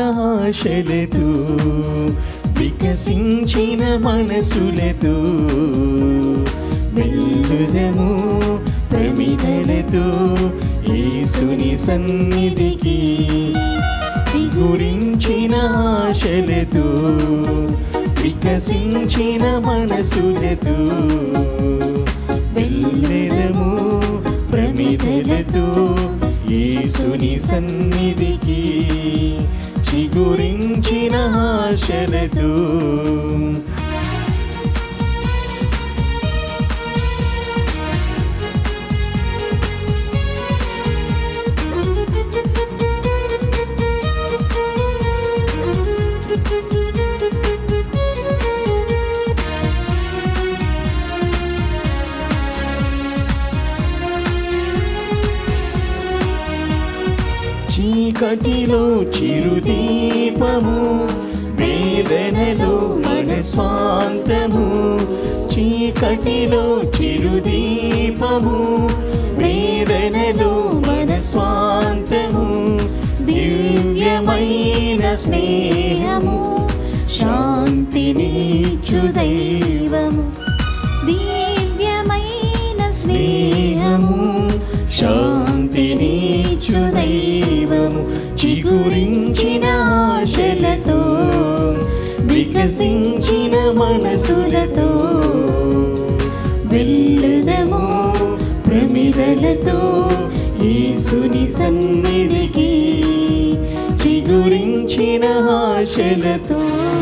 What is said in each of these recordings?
ఆశలతో వికసించిన మనసులతో వెళ్ళుదము ప్రమిదలతో యేసుని సన్నిధికి గురించిన ఆశలతో వికసించిన మనసులతో వెళ్ళెదము ప్రమిదలతో యేసుని సన్నిధికి చిగురించిన ఆశలతో చీకటిలో చిరుదీపము వేదనలో మన స్వాంతము చీకటిలో చిరుదీపము వేదనలో మన స్వాంతము దివ్యమైన స్నేహము శాంతినిచ్చు దైవము దివ్యమైన స్నేహము శాంతినిచ్చు దైవము చిగురించిన ఆశలతో వికసించిన మనసులతో వెళ్ళుదము ప్రమిదలతో యేసుని సన్నిధికి చిగురించిన ఆశలతో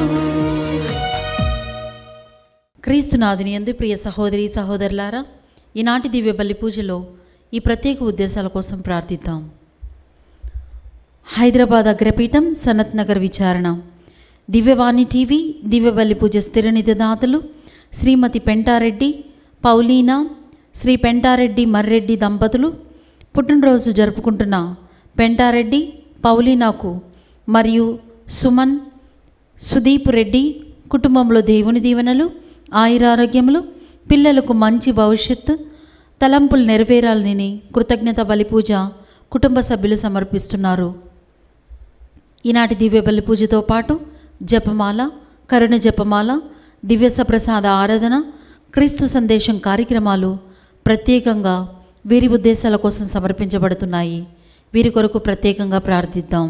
క్రీస్తునాథుని ఎందు ప్రియ సహోదరి సహోదరులారా ఈనాటి దివ్య బలి పూజలో ఈ ప్రత్యేక ఉద్దేశాల కోసం ప్రార్థిద్దాం హైదరాబాద్ అగ్రపీఠం సనత్ నగర్ విచారణ దివ్యవాణి టీవీ దివ్య బలి పూజ స్థిర నిధిదాతలు శ్రీమతి పెంటారెడ్డి పౌలీనా శ్రీ పెంటారెడ్డి మర్రెడ్డి దంపతులు పుట్టినరోజు జరుపుకుంటున్న పెంటారెడ్డి పౌలీనాకు మరియు సుమన్ సుదీప్ రెడ్డి కుటుంబంలో దేవుని దీవెనలు ఆయురారోగ్యములు పిల్లలకు మంచి భవిష్యత్తు తలంపులు నెరవేరాలని కృతజ్ఞత బలి పూజ కుటుంబ సభ్యులు సమర్పిస్తున్నారు ఈనాటి దివ్య బలి పూజతో పాటు జపమాల కరుణ జపమాల దివ్య సప్రసాద ఆరాధన క్రీస్తు సందేశం కార్యక్రమాలు ప్రత్యేకంగా వీరి ఉద్దేశాల కోసం సమర్పించబడుతున్నాయి వీరి కొరకు ప్రత్యేకంగా ప్రార్థిద్దాం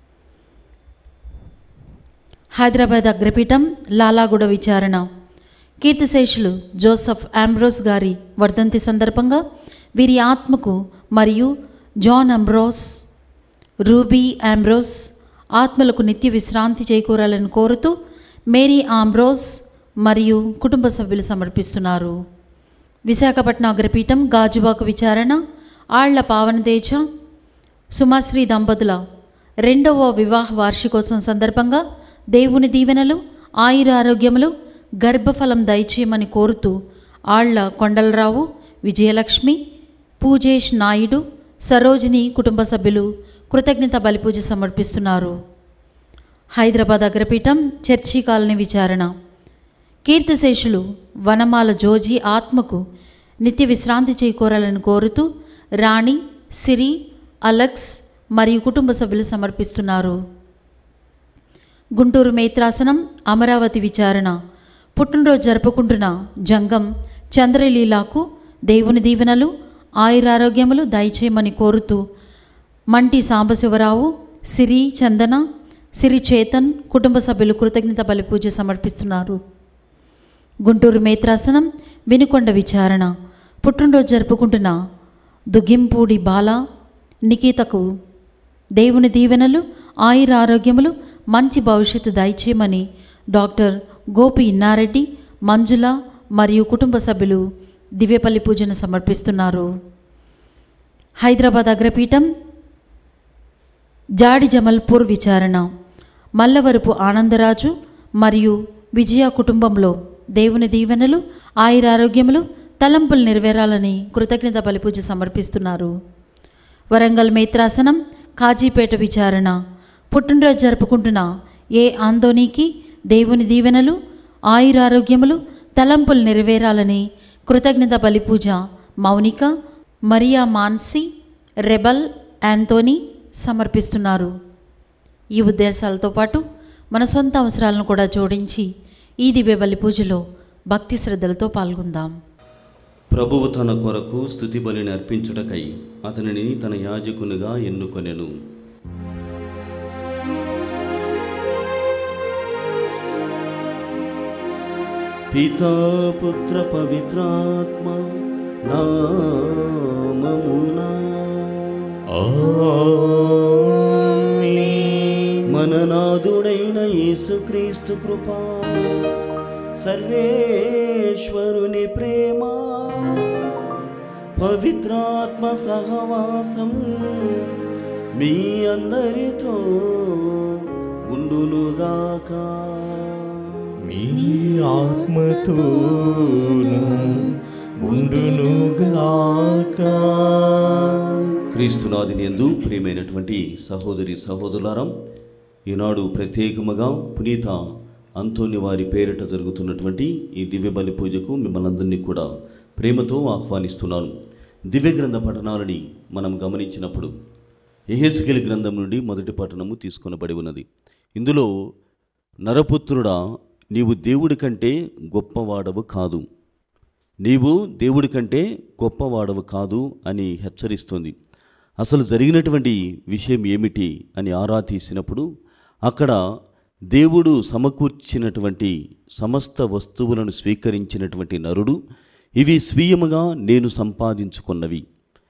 హైదరాబాద్ అగ్రపీఠం లాలాగూడ విచారణ కీర్తిశేషులు జోసఫ్ ఆంబ్రోస్ గారి వర్ధంతి సందర్భంగా వీరి ఆత్మకు మరియు జాన్ అంబ్రోస్ రూబీ ఆంబ్రోస్ ఆత్మలకు నిత్య విశ్రాంతి చేకూరాలని కోరుతూ మేరీ ఆంబ్రోస్ మరియు కుటుంబ సభ్యులు సమర్పిస్తున్నారు విశాఖపట్నం అగ్రపీఠం గాజువాకు విచారణ ఆళ్ల పావనతేజ సుమశ్రీ దంపతుల రెండవ వివాహ వార్షికోత్సవం సందర్భంగా దేవుని దీవెనలు ఆయుర ఆరోగ్యములు గర్భఫలం దయచేయమని కోరుతూ ఆళ్ల కొండలరావు విజయలక్ష్మి పూజేష్ నాయుడు సరోజిని కుటుంబ సభ్యులు కృతజ్ఞత బలిపూజ సమర్పిస్తున్నారు హైదరాబాద్ అగ్రపీఠం చర్చి కాలనీ విచారణ కీర్తిశేషులు వనమాల జోజీ ఆత్మకు నిత్య విశ్రాంతి చేకూరాలని కోరుతూ రాణి సిరి అలెక్స్ మరియు కుటుంబ సభ్యులు సమర్పిస్తున్నారు గుంటూరు మేత్రాసనం అమరావతి విచారణ పుట్టినరోజు జరుపుకుంటున్న జంగం చంద్రలీలాకు దేవుని దీవెనలు ఆయురారోగ్యములు దయచేయమని కోరుతూ మంటి సాంబశివరావు సిరి చందన సిరి చేతన్ కుటుంబ సభ్యులు కృతజ్ఞత బలిపూజ సమర్పిస్తున్నారు గుంటూరు మేత్రాసనం వినుకొండ విచారణ పుట్టినరోజు జరుపుకుంటున్న దుగ్గింపూడి బాల నిఖితకు దేవుని దీవెనలు ఆయుర ఆరోగ్యములు మంచి భవిష్యత్తు దయచేయమని డాక్టర్ గోపి ఇన్నారెడ్డి మంజుల మరియు కుటుంబ సభ్యులు దివ్యపల్లి పూజను సమర్పిస్తున్నారు హైదరాబాద్ అగ్రపీఠం జాడి జమల్పూర్ విచారణ మల్లవరపు ఆనందరాజు మరియు విజయ కుటుంబంలో దేవుని దీవెనలు ఆయురారోగ్యములు తలంపులు నెరవేరాలని కృతజ్ఞత బలిపూజ సమర్పిస్తున్నారు వరంగల్ మేత్రాసనం కాజీపేట విచారణ పుట్టినరోజు జరుపుకుంటున్న ఏ ఆందోనీకి దేవుని దీవెనలు ఆయురారోగ్యములు తలంపులు నెరవేరాలని కృతజ్ఞత బలిపూజ Mounika Maria Mansi Rebel Anthony సమర్పిస్తున్నారు ఈ ఉద్దేశాలతో పాటు మన సొంత అవసరాలను కూడా జోడించి ఈ దివ్య బలి పూజలో భక్తి శ్రద్ధలతో పాల్గొందాం ప్రభువు తన కొరకు స్థుతి బలిని అర్పించుటకై అతనిని తన యాజకునిగా ఎన్నుకొనెను పితా పుత్ర పవిత్రాత్మ నామమునా మననాథుడైన యేసుక్రీస్తు కృపా సర్వేశ్వరుని ప్రేమ పవిత్రాత్మ సహవాసం మీ అందరితో ఉండునుగాక మీ ఆత్మతోను ఉండునుగాక క్రీస్తునాథుని యందు ప్రియమైనటువంటి సహోదరి సహోదరులారం ఈనాడు ప్రత్యేకముగా పునీత అంతోని వారి పేరిట జరుగుతున్నటువంటి ఈ దివ్య బలి పూజకు మిమ్మల్ని అందరినీ కూడా ప్రేమతో ఆహ్వానిస్తున్నాను దివ్య గ్రంథ పఠనాలని మనం గమనించినప్పుడు ఎహెస్కెల్ గ్రంథం నుండి మొదటి పఠనము తీసుకొనబడి ఉన్నది ఇందులో నరపుత్రుడా నీవు దేవుడి కంటే గొప్పవాడవు కాదు నీవు దేవుడి కంటే గొప్పవాడవు కాదు అని హెచ్చరిస్తుంది అసలు జరిగినటువంటి విషయం ఏమిటి అని ఆరా తీసినప్పుడు అక్కడ దేవుడు సమకూర్చినటువంటి సమస్త వస్తువులను స్వీకరించినటువంటి నరుడు ఇవి స్వీయముగా నేను సంపాదించుకున్నవి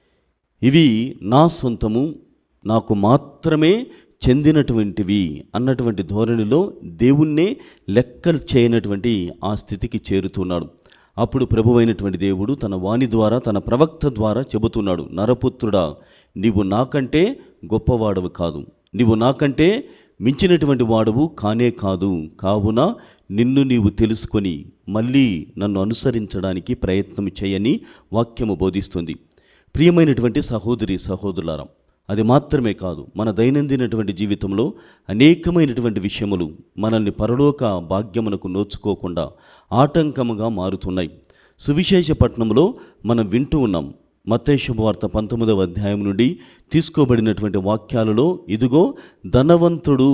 ఇవి నా సొంతము నాకు మాత్రమే చెందినటువంటివి అన్నటువంటి ధోరణిలో దేవుణ్ణే లెక్కలు చేయనటువంటి ఆ స్థితికి చేరుతున్నాడు అప్పుడు ప్రభువైనటువంటి దేవుడు తన వాణి ద్వారా తన ప్రవక్త ద్వారా చెబుతున్నాడు నరపుత్రుడా నీవు నాకంటే గొప్పవాడవు కాదు నీవు నాకంటే మించినటువంటి వాడవు కానే కాదు కావున నిన్ను నీవు తెలుసుకొని మళ్ళీ నన్ను అనుసరించడానికి ప్రయత్నం చేయని వాక్యము బోధిస్తుంది ప్రియమైనటువంటి సహోదరి సహోదరులారా అది మాత్రమే కాదు మన దైనందినటువంటి జీవితంలో అనేకమైనటువంటి విషయములు మనల్ని పరలోక భాగ్యమునకు నోచుకోకుండా ఆటంకముగా మారుతున్నాయి సువిశేష పట్టణంలో మనం వింటూ ఉన్నాం మత్తయి శుభవార్త పంతొమ్మిదవ అధ్యాయం నుండి తీసుకోబడినటువంటి వాక్యాలలో ఇదిగో ధనవంతుడు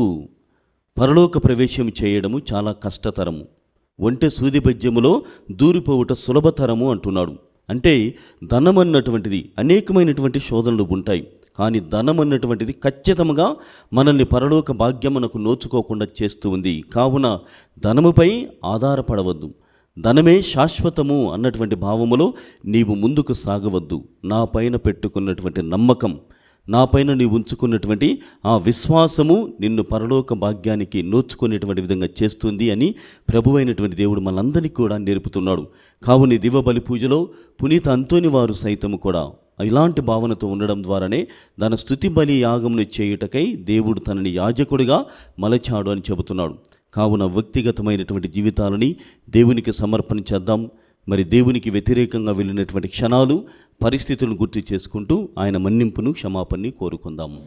పరలోక ప్రవేశం చేయడము చాలా కష్టతరము ఒంటె సూదిబెజ్యములో దూరిపోవుట సులభతరము అంటున్నాడు అంటే ధనం అన్నటువంటిది అనేకమైనటువంటి శోధనలు ఉంటాయి కానీ ధనం అన్నటువంటిది ఖచ్చితంగా మనల్ని పరలోక భాగ్యమునకు నోచుకోకుండా చేస్తూ ఉంది కావున ధనముపై ఆధారపడవద్దు ధనమే శాశ్వతము అన్నటువంటి భావములో నీవు ముందుకు సాగవద్దు నా పైన పెట్టుకున్నటువంటి నమ్మకం నా పైన నీవు ఉంచుకున్నటువంటి ఆ విశ్వాసము నిన్ను పరలోక భాగ్యానికి నోచుకునేటువంటి విధంగా చేస్తుంది అని ప్రభువైనటువంటి దేవుడు మనందరికీ కూడా నేర్పుతున్నాడు కావున ఈ దివ బలి పూజలో పునీత అంతోని వారు సైతము కూడా ఇలాంటి భావనతో ఉండడం ద్వారానే తన స్థుతి బలి యాగమును చేయుటకై దేవుడు తనని యాజకుడిగా మలచాడు అని చెబుతున్నాడు కావున వ్యక్తిగతమైనటువంటి జీవితాలని దేవునికి సమర్పణ చేద్దాం మరి దేవునికి వ్యతిరేకంగా వెళ్ళినటువంటి క్షణాలు పరిస్థితులను గుర్తు చేసుకుంటూ ఆయన మన్నింపును క్షమాపణని కోరుకుందాము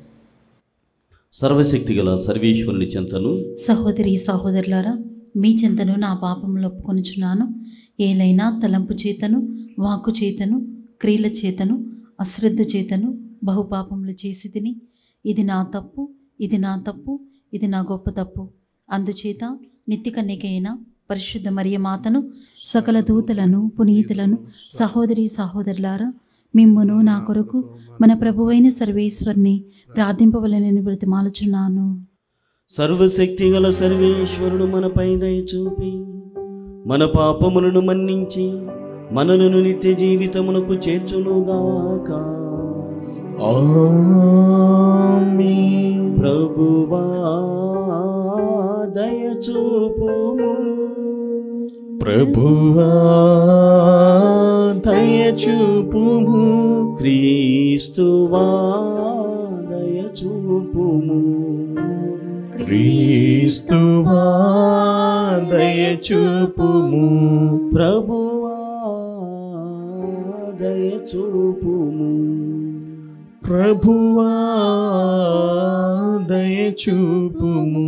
సర్వశక్తి గల సర్వేశ్వరుని చెంతను సహోదరి సహోదరులారా మీ చింతను నా పాపంలో ఒప్పుకొనుచున్నాను ఏలైనా తలంపు చేతను వాక్కు చేతను క్రియల చేతను అశ్రద్ధ చేతను బహుపాపములు చేసి తిని ఇది నా తప్పు ఇది నా తప్పు ఇది నా గొప్ప తప్పు అందుచేత నిత్య కన్యకైన పరిశుద్ధ మరియ మాతను సకల దూతలను పునీతులను సహోదరి సహోదరులారా మిమ్మును నా కొరకు మన ప్రభువైన సర్వేశ్వరిని ప్రార్థింపవలనని బ్రతిమాలుచున్నాను సర్వశక్తి గల సర్వేశ్వరుడు మనపై దయ చూపి మన పాపములను మన్నించి మనలను నిత్య జీవితమునకు చేర్చునుగాక ఆమేన్. ప్రభువా దయ చూపుము ప్రభువా దయచూపుము క్రీస్తువా దయ చూపుము క్రీస్తువా దయచూపుము ప్రభువా దయ చూపుము ప్రభువా దయచూపుము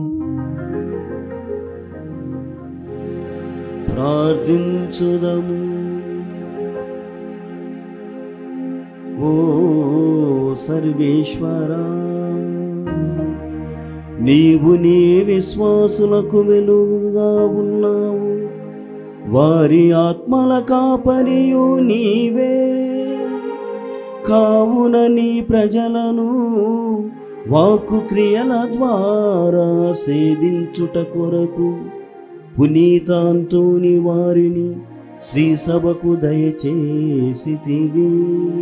ప్రార్థించుదము ఓ సర్వేశ్వర నీవు నీ విశ్వాసులకు వెలుగుగా ఉన్నావు వారి ఆత్మల కాపరియు నీవే కావున నీ ప్రజలను వాక్కు క్రియల ద్వారా సేవించుట కొరకు పునీతాంతోని వారిని శ్రీ సభకు దయచేసితివి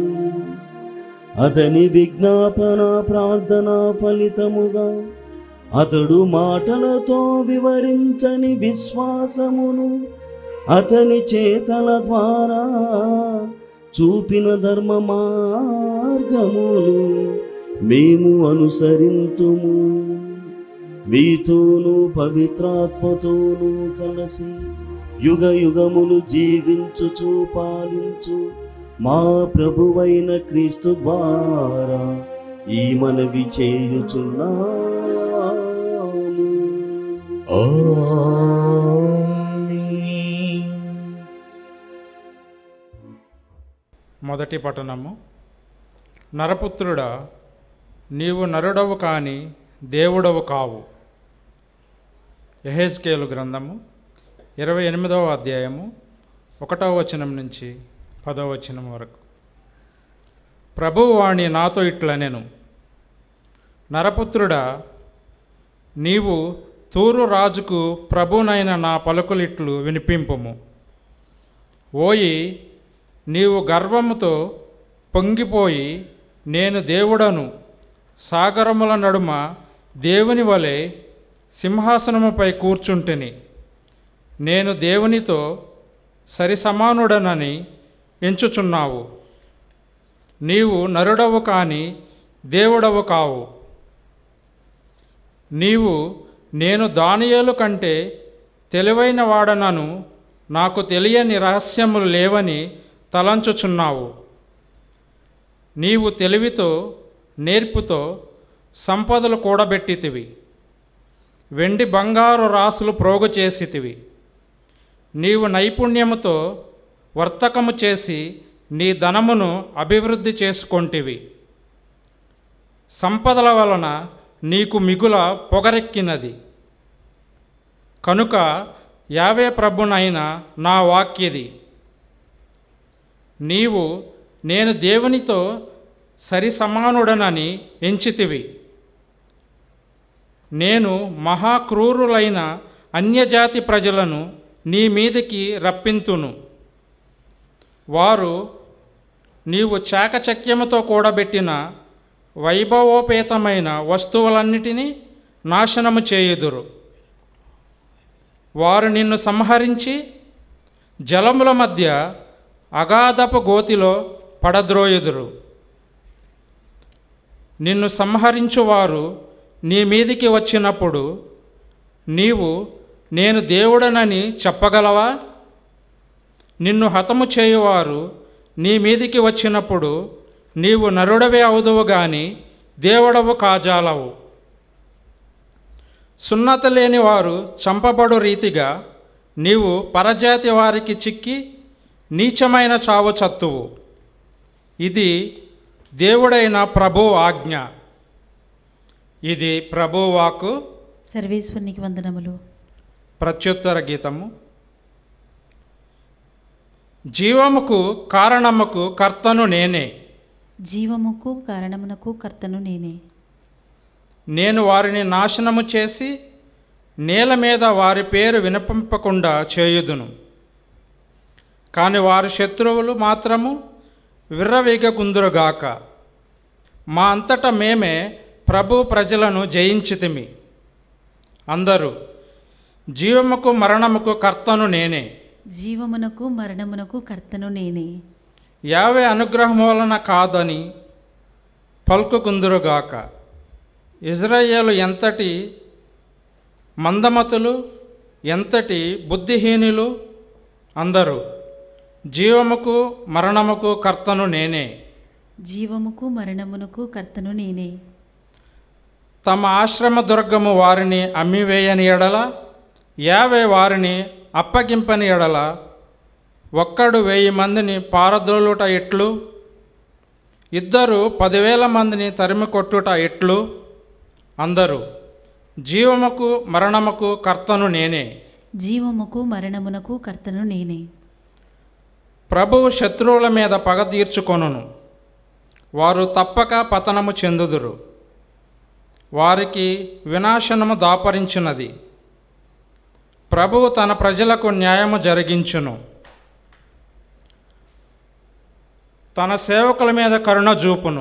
అతని విజ్ఞాపన ప్రార్థన ఫలితముగా అతడు మాటలతో వివరించని విశ్వాసమును అతని చేతల ద్వారా చూపిన ధర్మ మార్గములు మేము అనుసరింతుము మీతోనూ పవిత్రాత్మతోనూ కలిసి యుగ యుగములు జీవించుచు పాలించు మా ప్రభువైన క్రీస్తు ద్వారా ఈ మనవి చేయుచున్నాము మొదటి పట్టణము నరపుత్రుడా నీవు నరుడవు కాని దేవుడవు కావు ఎహెస్కేలు గ్రంథము ఇరవై ఎనిమిదవ అధ్యాయము ఒకటవ వచనం నుంచి పదవ వచనం వరకు ప్రభువు వాణి నాతో ఇట్లనెను నరపుత్రుడా నీవు తూరు రాజుకు ప్రభునైన నా పలుకులిట్లు వినిపింపుము ఓయి నీవు గర్వముతో పొంగిపోయి నేను దేవుడను సాగరముల నడుమ దేవుని వలె సింహాసనముపై కూర్చుంటిని నేను దేవునితో సరిసమానుడనని ఎంచుచున్నావు నీవు నరుడవు కాని దేవుడవు కావు నీవు నేను దానియేలు కంటే తెలివైన వాడనను నాకు తెలియని రహస్యములు లేవని తలంచుచున్నావు నీవు తెలివితో నేర్పుతో సంపదలు కూడబెట్టితివి వెండి బంగారు రాసులు ప్రోగు చేసితివి నీవు నైపుణ్యముతో వర్తకము చేసి నీ ధనమును అభివృద్ధి చేసుకొంటివి సంపదల వలన నీకు మిగుల పొగరెక్కినది కనుక యావే ప్రభునైన నా వాక్యది నీవు నేను దేవునితో సరి సమానుడనని ఎంచితివి నేను మహాక్రూరులైన అన్యజాతి ప్రజలను నీ మీదకి రప్పింతును వారు నీవు చాకచక్యముతో కూడబెట్టిన వైభవోపేతమైన వస్తువులన్నిటినీ నాశనము చేయుదురు వారు నిన్ను సంహరించి జలముల మధ్య అగాధపు గోతిలో పడద్రోయుదురు నిన్ను సంహరించువారు నీ మీదికి వచ్చినప్పుడు నీవు నేను దేవుడనని చెప్పగలవా నిన్ను హతము చేయువారు నీ మీదికి వచ్చినప్పుడు నీవు నరుడవే అవుదువు గాని దేవుడవు కాజాలవు సున్నత లేని వారు చంపబడు రీతిగా నీవు పరజాతి వారికి చిక్కి నీచమైన చావు చత్తువు ఇది దేవుడైన ప్రభు ఆజ్ఞ ఇది ప్రభు వాకు సర్వేశ్వరునికి వందనములు ప్రత్యుత్తర గీతము జీవముకు కారణముకు కర్తను నేనే జీవముకు కారణమునకు కర్తను నేనే నేను వారిని నాశనము చేసి నేల మీద వారి పేరు వినపింపకుండా చేయుదును కాని వారి శత్రువులు మాత్రము విర్రవీగకుందురుగాక మా అంతట మేమే ప్రభు ప్రజలను జయించితిమి అందరూ జీవముకు మరణముకు కర్తను నేనే జీవమునకు మరణమునకు కర్తను నేనే యావే అనుగ్రహం వలన కాదని పలుకుకుందురుగాక ఇజ్రాయేలు ఎంతటి మందమతులు ఎంతటి బుద్ధిహీనులు అందరూ జీవముకు మరణముకు కర్తను నేనే జీవముకు మరణమునకు కర్తను నేనే తమ ఆశ్రమ దుర్గము వారిని అమ్మివేయని ఎడల యావే వారిని అప్పగింపని ఎడల ఒక్కడు వెయ్యి మందిని పారదోలుట ఎట్లు ఇద్దరు పదివేల మందిని తరిమి కొట్టుట ఎట్లు అందరూ జీవముకు మరణముకు కర్తను నేనే జీవముకు మరణమునకు కర్తను నేనే ప్రభువు శత్రువుల మీద పగ తీర్చుకొనును వారు తప్పక పతనము చెందుదురు వారికి వినాశనము దాపరించున్నది ప్రభువు తన ప్రజలకు న్యాయము జరిగించును తన సేవకుల మీద కరుణ చూపును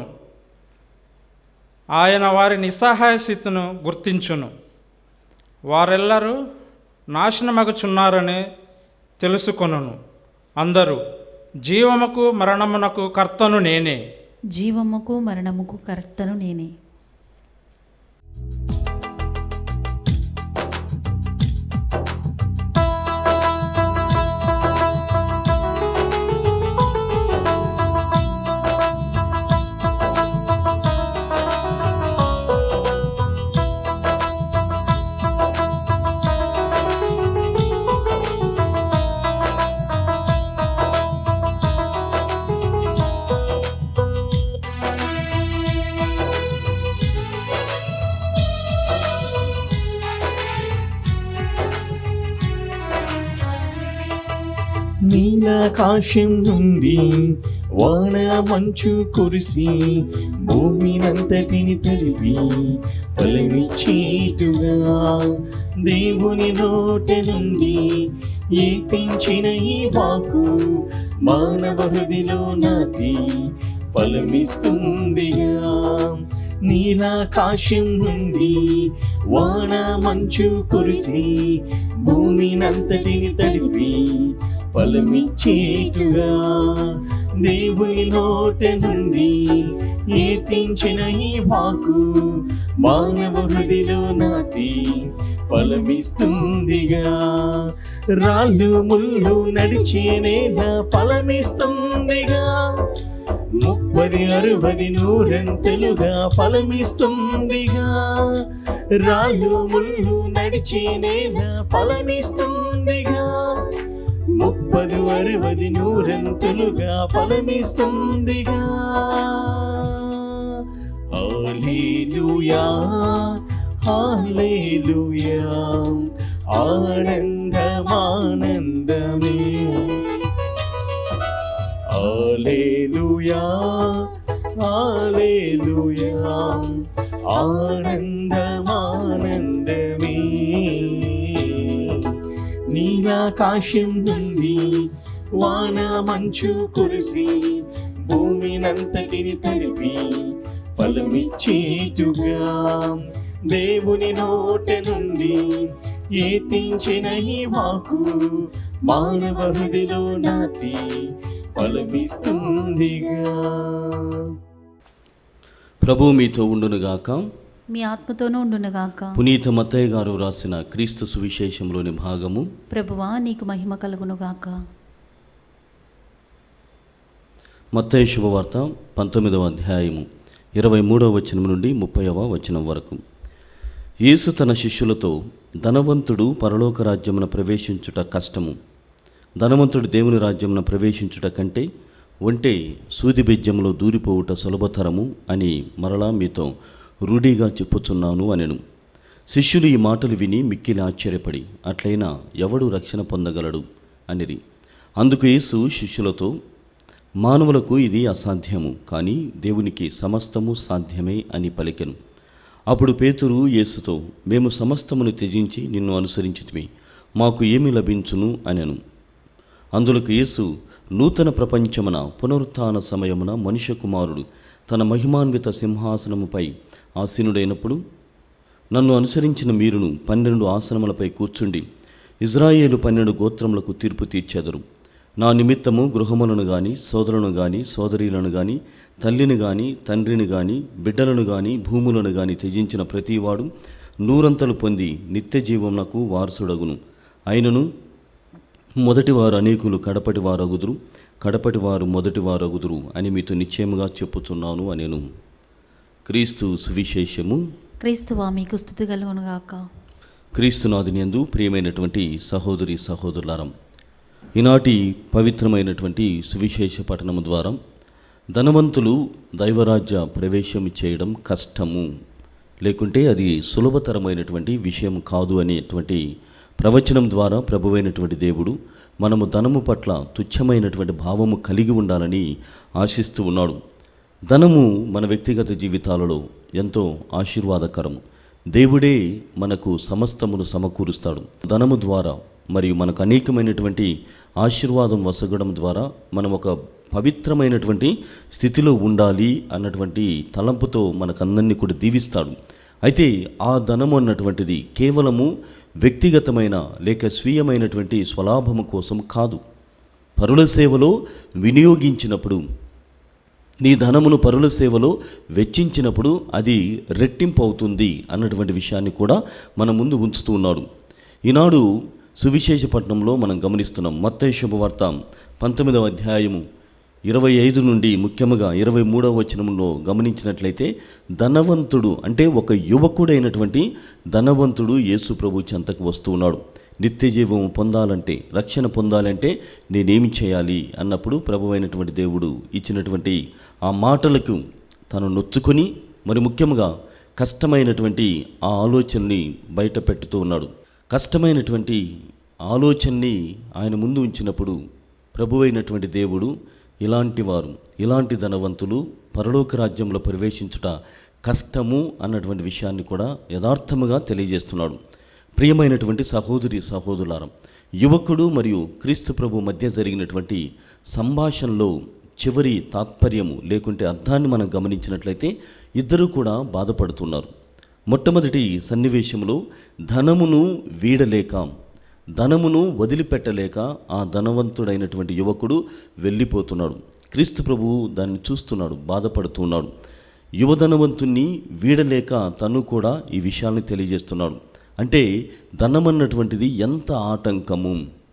ఆయన వారి నిస్సహాయ స్థితిను గుర్తించును వారెల్లరూ నాశనమగుచున్నారని తెలుసుకొనును అందరూ జీవముకు మరణమునకు కర్తను నేనే జీవముకు మరణముకు కర్తను నేనే నీలాకాశం నుండి వాన మంచు కురిసి భూమినంతటిని తడిపి ఫలమిచ్చేటుగా దేవుని నోట నుండి ఏతించిన ఈ వాకు మానవ హృదిలో నాటి ఫలమిస్తుందిగా నీలాకాశం నుండి వాన మంచు కురిసి భూమినంతటిని తడిపి ఫలమిచ్చేటుగా దేవుని నోట నుండి ఏతించిన ఈ వాకు మానవ హృదిలో నాటి ఫలమిస్తుందిగా రాళ్ళు ముళ్ళు నడిచే నేల ఫలమిస్తుందిగా ముప్పది అరవది నూరంతలుగా ఫలమిస్తుందిగా రాళ్ళు ముళ్ళు నడిచే నేల ఫలమిస్తుందిగా ముప్పది అరవది నూరంతులుగా ఫలమిస్తుందిగా హల్లెలూయా హల్లెలూయా ఆనందమానందమే హల్లెలూయా హల్లెలూయా ఆనందమానందమే నీలాకాశం నుండి వాన మంచు కురిసి భూమినంతటిని తడిపి ఫలమిచ్చేటుగా దేవుని నోట నుండి ఏతించిన ఈ వాకు మానవ హృదిలో నాటి ఫలమిస్తుందిగా ప్రభు మీతో ఉండునుగాక మీ ఆత్మతోనూ ఉండునుగాక పునీత మత్తయ్య గారు రాసిన క్రీస్తు సువిశేషంలోని భాగము ప్రభువా నీకు మహిమ కలుగునుగాక మత్తయ్య శుభవార్త పంతొమ్మిదవ అధ్యాయము ఇరవై మూడవ వచనం నుండి ముప్పైవ వచనం వరకు యేసు తన శిష్యులతో ధనవంతుడు పరలోక రాజ్యమున ప్రవేశించుట కష్టము ధనవంతుడు దేవుని రాజ్యమున ప్రవేశించుట కంటే ఒంటే సూది బెజ్యంలో దూరిపోవుట సులభతరము అని మరలా మీతో రూఢీగా చెప్పుచున్నాను అనెను శిష్యులు ఈ మాటలు విని మిక్కిలి ఆశ్చర్యపడి అట్లయినా ఎవడు రక్షణ పొందగలడు అనిరి అందుకు యేసు శిష్యులతో మానవులకు ఇది అసాధ్యము కానీ దేవునికి సమస్తము సాధ్యమే అని పలికెను అప్పుడు పేతురు యేసుతో మేము సమస్తమును త్యజించి నిన్ను అనుసరించితిమి మాకు ఏమి లభించును అనెను అందులకు యేసు నూతన ప్రపంచమున పునరుత్థాన సమయమున మనుష్య కుమారుడు తన మహిమాన్విత సింహాసనముపై ఆసీనుడైనప్పుడు నన్ను అనుసరించిన మీరును పన్నెండు ఆసనములపై కూర్చుండి ఇజ్రాయేలు పన్నెండు గోత్రములకు తీర్పు తీర్చెదరు నా నిమిత్తము గృహములను గాని సోదరులను గాని సోదరీలను గాని తల్లిని గాని తండ్రిని గాని బిడ్డలను గాని భూములను గాని త్యజించిన ప్రతివాడు నూరంతలు పొంది నిత్య జీవమునకు వారసుడగును అయినను మొదటివారు అనేకులు కడపటి వారగుదురు కడపటి వారు మొదటి వారగుదురు అని మీతో నిశ్చయముగా చెప్పుచున్నాను అనేను క్రీస్తు సువిశేషము క్రీస్తువా మీకు స్థుతి కలుగునుగాక క్రీస్తునాథుని యందు ప్రియమైనటువంటి సహోదరి సహోదరులారం ఈనాటి పవిత్రమైనటువంటి సువిశేష పఠనము ద్వారా ధనవంతులు దైవరాజ్య ప్రవేశం చేయడం కష్టము లేకుంటే అది సులభతరమైనటువంటి విషయం కాదు అనేటువంటి ప్రవచనం ద్వారా ప్రభువైనటువంటి దేవుడు మనము ధనము పట్ల తుచ్చమైనటువంటి భావము కలిగి ఉండాలని ఆశిస్తూ ఉన్నాడు ధనము మన వ్యక్తిగత జీవితాలలో ఎంతో ఆశీర్వాదకరము దేవుడే మనకు సమస్తమును సమకూరుస్తాడు ధనము ద్వారా మరియు మనకు అనేకమైనటువంటి ఆశీర్వాదం వసగడం ద్వారా మనం ఒక పవిత్రమైనటువంటి స్థితిలో ఉండాలి అన్నటువంటి తలంపుతో మనకందరినీ కూడా దీవిస్తాడు అయితే ఆ ధనము అన్నటువంటిది కేవలము వ్యక్తిగతమైన లేక స్వీయమైనటువంటి స్వలాభము కోసం కాదు పరుల సేవలో వినియోగించినప్పుడు నీ ధనమును పరుల సేవలో వెచ్చించినప్పుడు అది రెట్టింపు అవుతుంది అన్నటువంటి విషయాన్ని కూడా మన ముందు ఉంచుతూ ఉన్నాడు ఈనాడు సువిశేషపట్నంలో మనం గమనిస్తున్నాం మత్తయి శుభవార్త పంతొమ్మిదవ అధ్యాయము ఇరవై ఐదు నుండి ముఖ్యముగా ఇరవై మూడవ వచనంలో గమనించినట్లయితే ధనవంతుడు అంటే ఒక యువకుడైనటువంటి ధనవంతుడు యేసు ప్రభు చెంతకు వస్తూ ఉన్నాడు నిత్య జీవం పొందాలంటే రక్షణ పొందాలంటే నేనేమి చేయాలి అన్నప్పుడు ప్రభు అయినటువంటి దేవుడు ఇచ్చినటువంటి ఆ మాటలకు తను నొచ్చుకొని మరి ముఖ్యంగా కష్టమైనటువంటి ఆ ఆలోచనని బయట పెట్టుతూ ఉన్నాడు కష్టమైనటువంటి ఆలోచనని ఆయన ముందు ఉంచినప్పుడు ప్రభువైనటువంటి దేవుడు ఇలాంటి వారు ఇలాంటి ధనవంతులు పరలోక రాజ్యంలో ప్రవేశించుట కష్టము అన్నటువంటి విషయాన్ని కూడా యథార్థముగా తెలియజేస్తున్నాడు ప్రియమైనటువంటి సహోదరి సహోదరులారం యువకుడు మరియు క్రీస్తు ప్రభు మధ్య జరిగినటువంటి సంభాషణలో చివరి తాత్పర్యము లేకుంటే అర్థాన్ని మనం గమనించినట్లయితే ఇద్దరు కూడా బాధపడుతున్నారు మొట్టమొదటి సన్నివేశంలో ధనమును వీడలేక ధనమును వదిలిపెట్టలేక ఆ ధనవంతుడైనటువంటి యువకుడు వెళ్ళిపోతున్నాడు క్రీస్తు ప్రభువు దాన్ని చూస్తున్నాడు బాధపడుతున్నాడు యువధనవంతుణ్ణి వీడలేక తను కూడా ఈ విషయాన్ని తెలియజేస్తున్నాడు అంటే ధనమన్నటువంటిది ఎంత ఆటంకము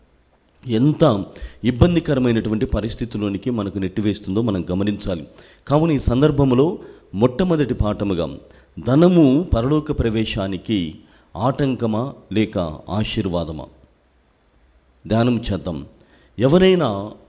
ఎంత ఇబ్బందికరమైనటువంటి పరిస్థితిలోనికి మనకు నెట్టివేస్తుందో మనం గమనించాలి కావున ఈ సందర్భంలో మొట్టమొదటి పాఠముగా ధనము పరలోక ప్రవేశానికి ఆటంకమా లేక ఆశీర్వాదమా ధ్యానం చేద్దాం ఎవరైనా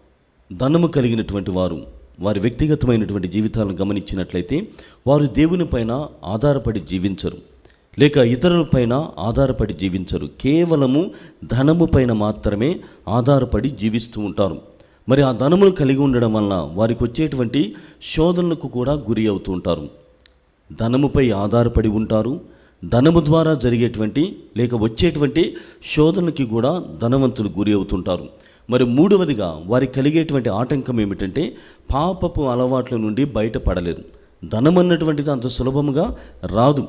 ధనము కలిగినటువంటి వారు వారి వ్యక్తిగతమైనటువంటి జీవితాలను గమనించినట్లయితే వారు దేవునిపైన ఆధారపడి జీవించరు లేక ఇతరులపైన ఆధారపడి జీవించరు కేవలము ధనము పైన మాత్రమే ఆధారపడి జీవిస్తూ ఉంటారు మరి ఆ ధనమును కలిగి ఉండడం వలన వారికి వచ్చేటువంటి శోధనలకు కూడా గురి అవుతూ ఉంటారు ధనముపై ఆధారపడి ఉంటారు ధనము ద్వారా జరిగేటువంటి లేక వచ్చేటువంటి శోధనకి కూడా ధనవంతులు గురి అవుతుంటారు మరి మూడవదిగా వారికి కలిగేటువంటి ఆటంకం ఏమిటంటే పాపపు అలవాట్ల నుండి బయటపడలేరు ధనం అన్నటువంటిది అంత సులభముగా రాదు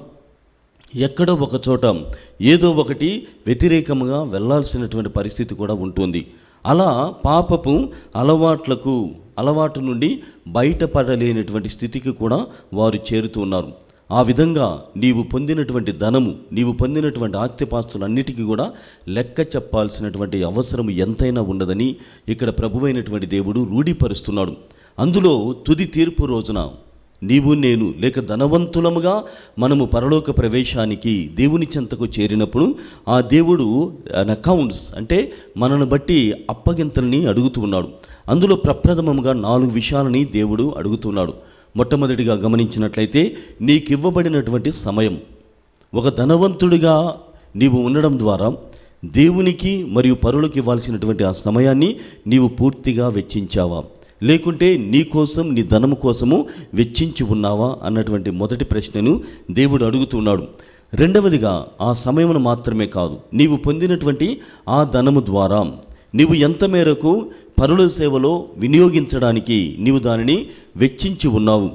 ఎక్కడో ఒక చోట ఏదో ఒకటి వ్యతిరేకంగా వెళ్ళాల్సినటువంటి పరిస్థితి కూడా ఉంటుంది అలా పాపపు అలవాట్లకు అలవాటు నుండి బయటపడలేనటువంటి స్థితికి కూడా వారు చేరుతూ ఉన్నారు ఆ విధంగా నీవు పొందినటువంటి ధనము నీవు పొందినటువంటి ఆస్తిపాస్తులన్నిటికీ కూడా లెక్క చెప్పాల్సినటువంటి అవసరం ఎంతైనా ఉండదని ఇక్కడ ప్రభువైనటువంటి దేవుడు రూఢీపరుస్తున్నాడు అందులో తుది తీర్పు రోజున నీవు నేను లేక ధనవంతులముగా మనము పరలోక ప్రవేశానికి దేవుని చెంతకు చేరినప్పుడు ఆ దేవుడు అకౌంట్స్ అంటే మనను బట్టి అప్పగింతల్ని అడుగుతూ ఉన్నాడు అందులో ప్రప్రథమముగా నాలుగు విషయాలని దేవుడు అడుగుతున్నాడు మొట్టమొదటిగా గమనించినట్లయితే నీకివ్వబడినటువంటి సమయం ఒక ధనవంతుడిగా నీవు ఉండడం ద్వారా దేవునికి మరియు పరులకు ఇవ్వాల్సినటువంటి ఆ సమయాన్ని నీవు పూర్తిగా వెచ్చించావా లేకుంటే నీ కోసం నీ ధనము కోసము వెచ్చించి ఉన్నావా అన్నటువంటి మొదటి ప్రశ్నను దేవుడు అడుగుతున్నాడు రెండవదిగా ఆ సమయమును మాత్రమే కాదు నీవు పొందినటువంటి ఆ ధనము ద్వారా నీవు ఎంత మేరకు పరుల సేవలో వినియోగించడానికి నీవు దానిని వెచ్చించి ఉన్నావు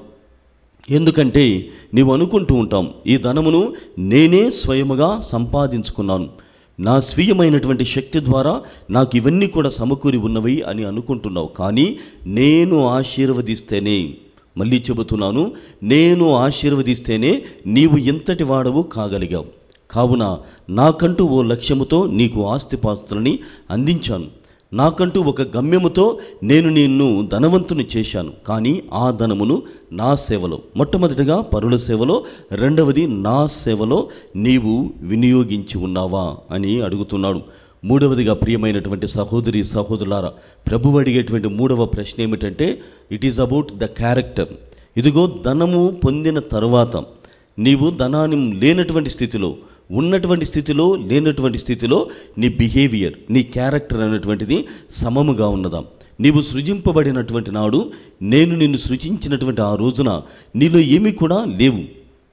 ఎందుకంటే నీవు అనుకుంటూ ఉంటాం ఈ ధనమును నేనే స్వయముగా సంపాదించుకున్నాను నా స్వీయమైనటువంటి శక్తి ద్వారా నాకు ఇవన్నీ కూడా సమకూరి ఉన్నవి అని అనుకుంటున్నావు కానీ నేను ఆశీర్వదిస్తేనే మళ్ళీ చెబుతున్నాను నేను ఆశీర్వదిస్తేనే నీవు ఇంతటి వాడవు కాగలిగావు కావున నాకంటూ ఓ లక్ష్యముతో నీకు ఆస్తిపాస్తులని అందించాను నాకంటూ ఒక గమ్యముతో నేను నిన్ను ధనవంతుని చేశాను కానీ ఆ ధనమును నా సేవలో మొట్టమొదటిగా పరుల సేవలో రెండవది నా సేవలో నీవు వినియోగించి ఉన్నావా అని అడుగుతున్నాడు మూడవదిగా ప్రియమైనటువంటి సహోదరి సహోదరులారా ప్రభు అడిగేటువంటి మూడవ ప్రశ్న ఏమిటంటే it is about the character ఇదిగో ధనము పొందిన తరువాత నీవు ధనాన్ని లేనటువంటి స్థితిలో ఉన్నటువంటి స్థితిలో లేనటువంటి స్థితిలో నీ బిహేవియర్ నీ క్యారెక్టర్ అనేటువంటిది సమముగా ఉన్నదా నీవు సృజింపబడినటువంటి నాడు నేను నిన్ను సృజించినటువంటి ఆ రోజున నీలో ఏమీ కూడా లేవు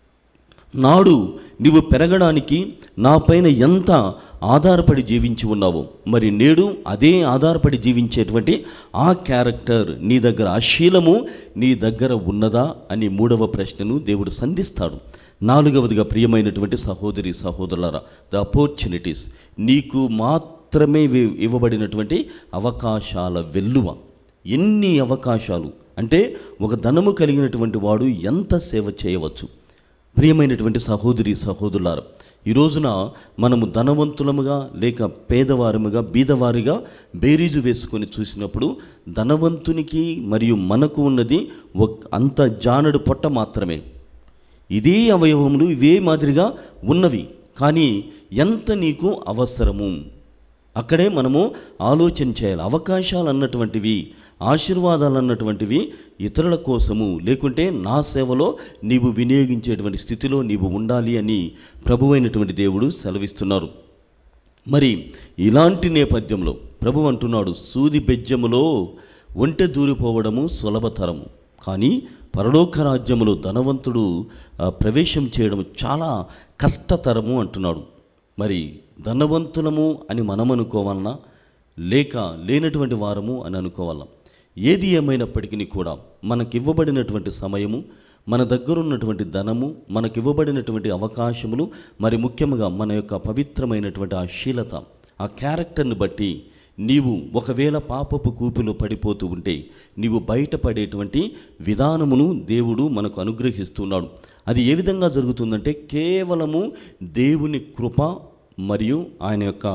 నాడు నీవు పెరగడానికి నా పైన ఎంత ఆధారపడి జీవించి ఉన్నావో మరి నేడు అదే ఆధారపడి జీవించేటువంటి ఆ క్యారెక్టర్ నీ దగ్గర ఆ శీలము నీ దగ్గర ఉన్నదా అని మూడవ ప్రశ్నను దేవుడు సంధిస్తాడు నాలుగవదిగా ప్రియమైనటువంటి సహోదరి సహోదరులారా ద అపర్చునిటీస్ నీకు మాత్రమే ఇవ్వ- ఇవ్వబడినటువంటి అవకాశాల వెల్లువ ఎన్ని అవకాశాలు అంటే ఒక ధనము కలిగినటువంటి వాడు ఎంత సేవ చేయవచ్చు ప్రియమైనటువంటి సహోదరి సహోదరులారా ఈ రోజున మనము ధనవంతులముగా లేక పేదవారముగా బీదవారిగా బేరీజు వేసుకొని చూసినప్పుడు ధనవంతునికి మరియు మనకు ఉన్నది ఒక అంత జానడు పొట్ట మాత్రమే ఇదే అవయవములు ఇవే మాదిరిగా ఉన్నవి కానీ ఎంత నీకు అవసరము అక్కడే మనము ఆలోచన చేయాలి అవకాశాలు అన్నటువంటివి ఆశీర్వాదాలు అన్నటువంటివి ఇతరుల కోసము లేకుంటే నా సేవలో నీవు వినియోగించేటువంటి స్థితిలో నీవు ఉండాలి అని ప్రభువైనటువంటి దేవుడు సెలవిస్తున్నారు మరి ఇలాంటి నేపథ్యంలో ప్రభు అంటున్నాడు సూది బెజ్జములో ఒంటె దూరిపోవడము సులభతరము కానీ పరలోక రాజ్యములో ధనవంతుడు ఆ, ప్రవేశం చేయడం చాలా కష్టతరము అంటున్నాడు మరి ధనవంతులము అని మనం అనుకోవాలన్నా లేక లేనటువంటి వారము అని అనుకోవాలా ఏది ఏమైనప్పటికీ కూడా మనకివ్వబడినటువంటి సమయము మన దగ్గర ఉన్నటువంటి ధనము మనకివ్వబడినటువంటి అవకాశములు మరి ముఖ్యంగా మన యొక్క పవిత్రమైనటువంటి ఆ శీలత ఆ క్యారెక్టర్ని బట్టి నీవు ఒకవేళ పాపపు కూపిలో పడిపోతూ ఉంటే నీవు బయటపడేటువంటి విధానమును దేవుడు మనకు అనుగ్రహిస్తున్నాడు అది ఏ విధంగా జరుగుతుందంటే కేవలము దేవుని కృప మరియు ఆయన యొక్క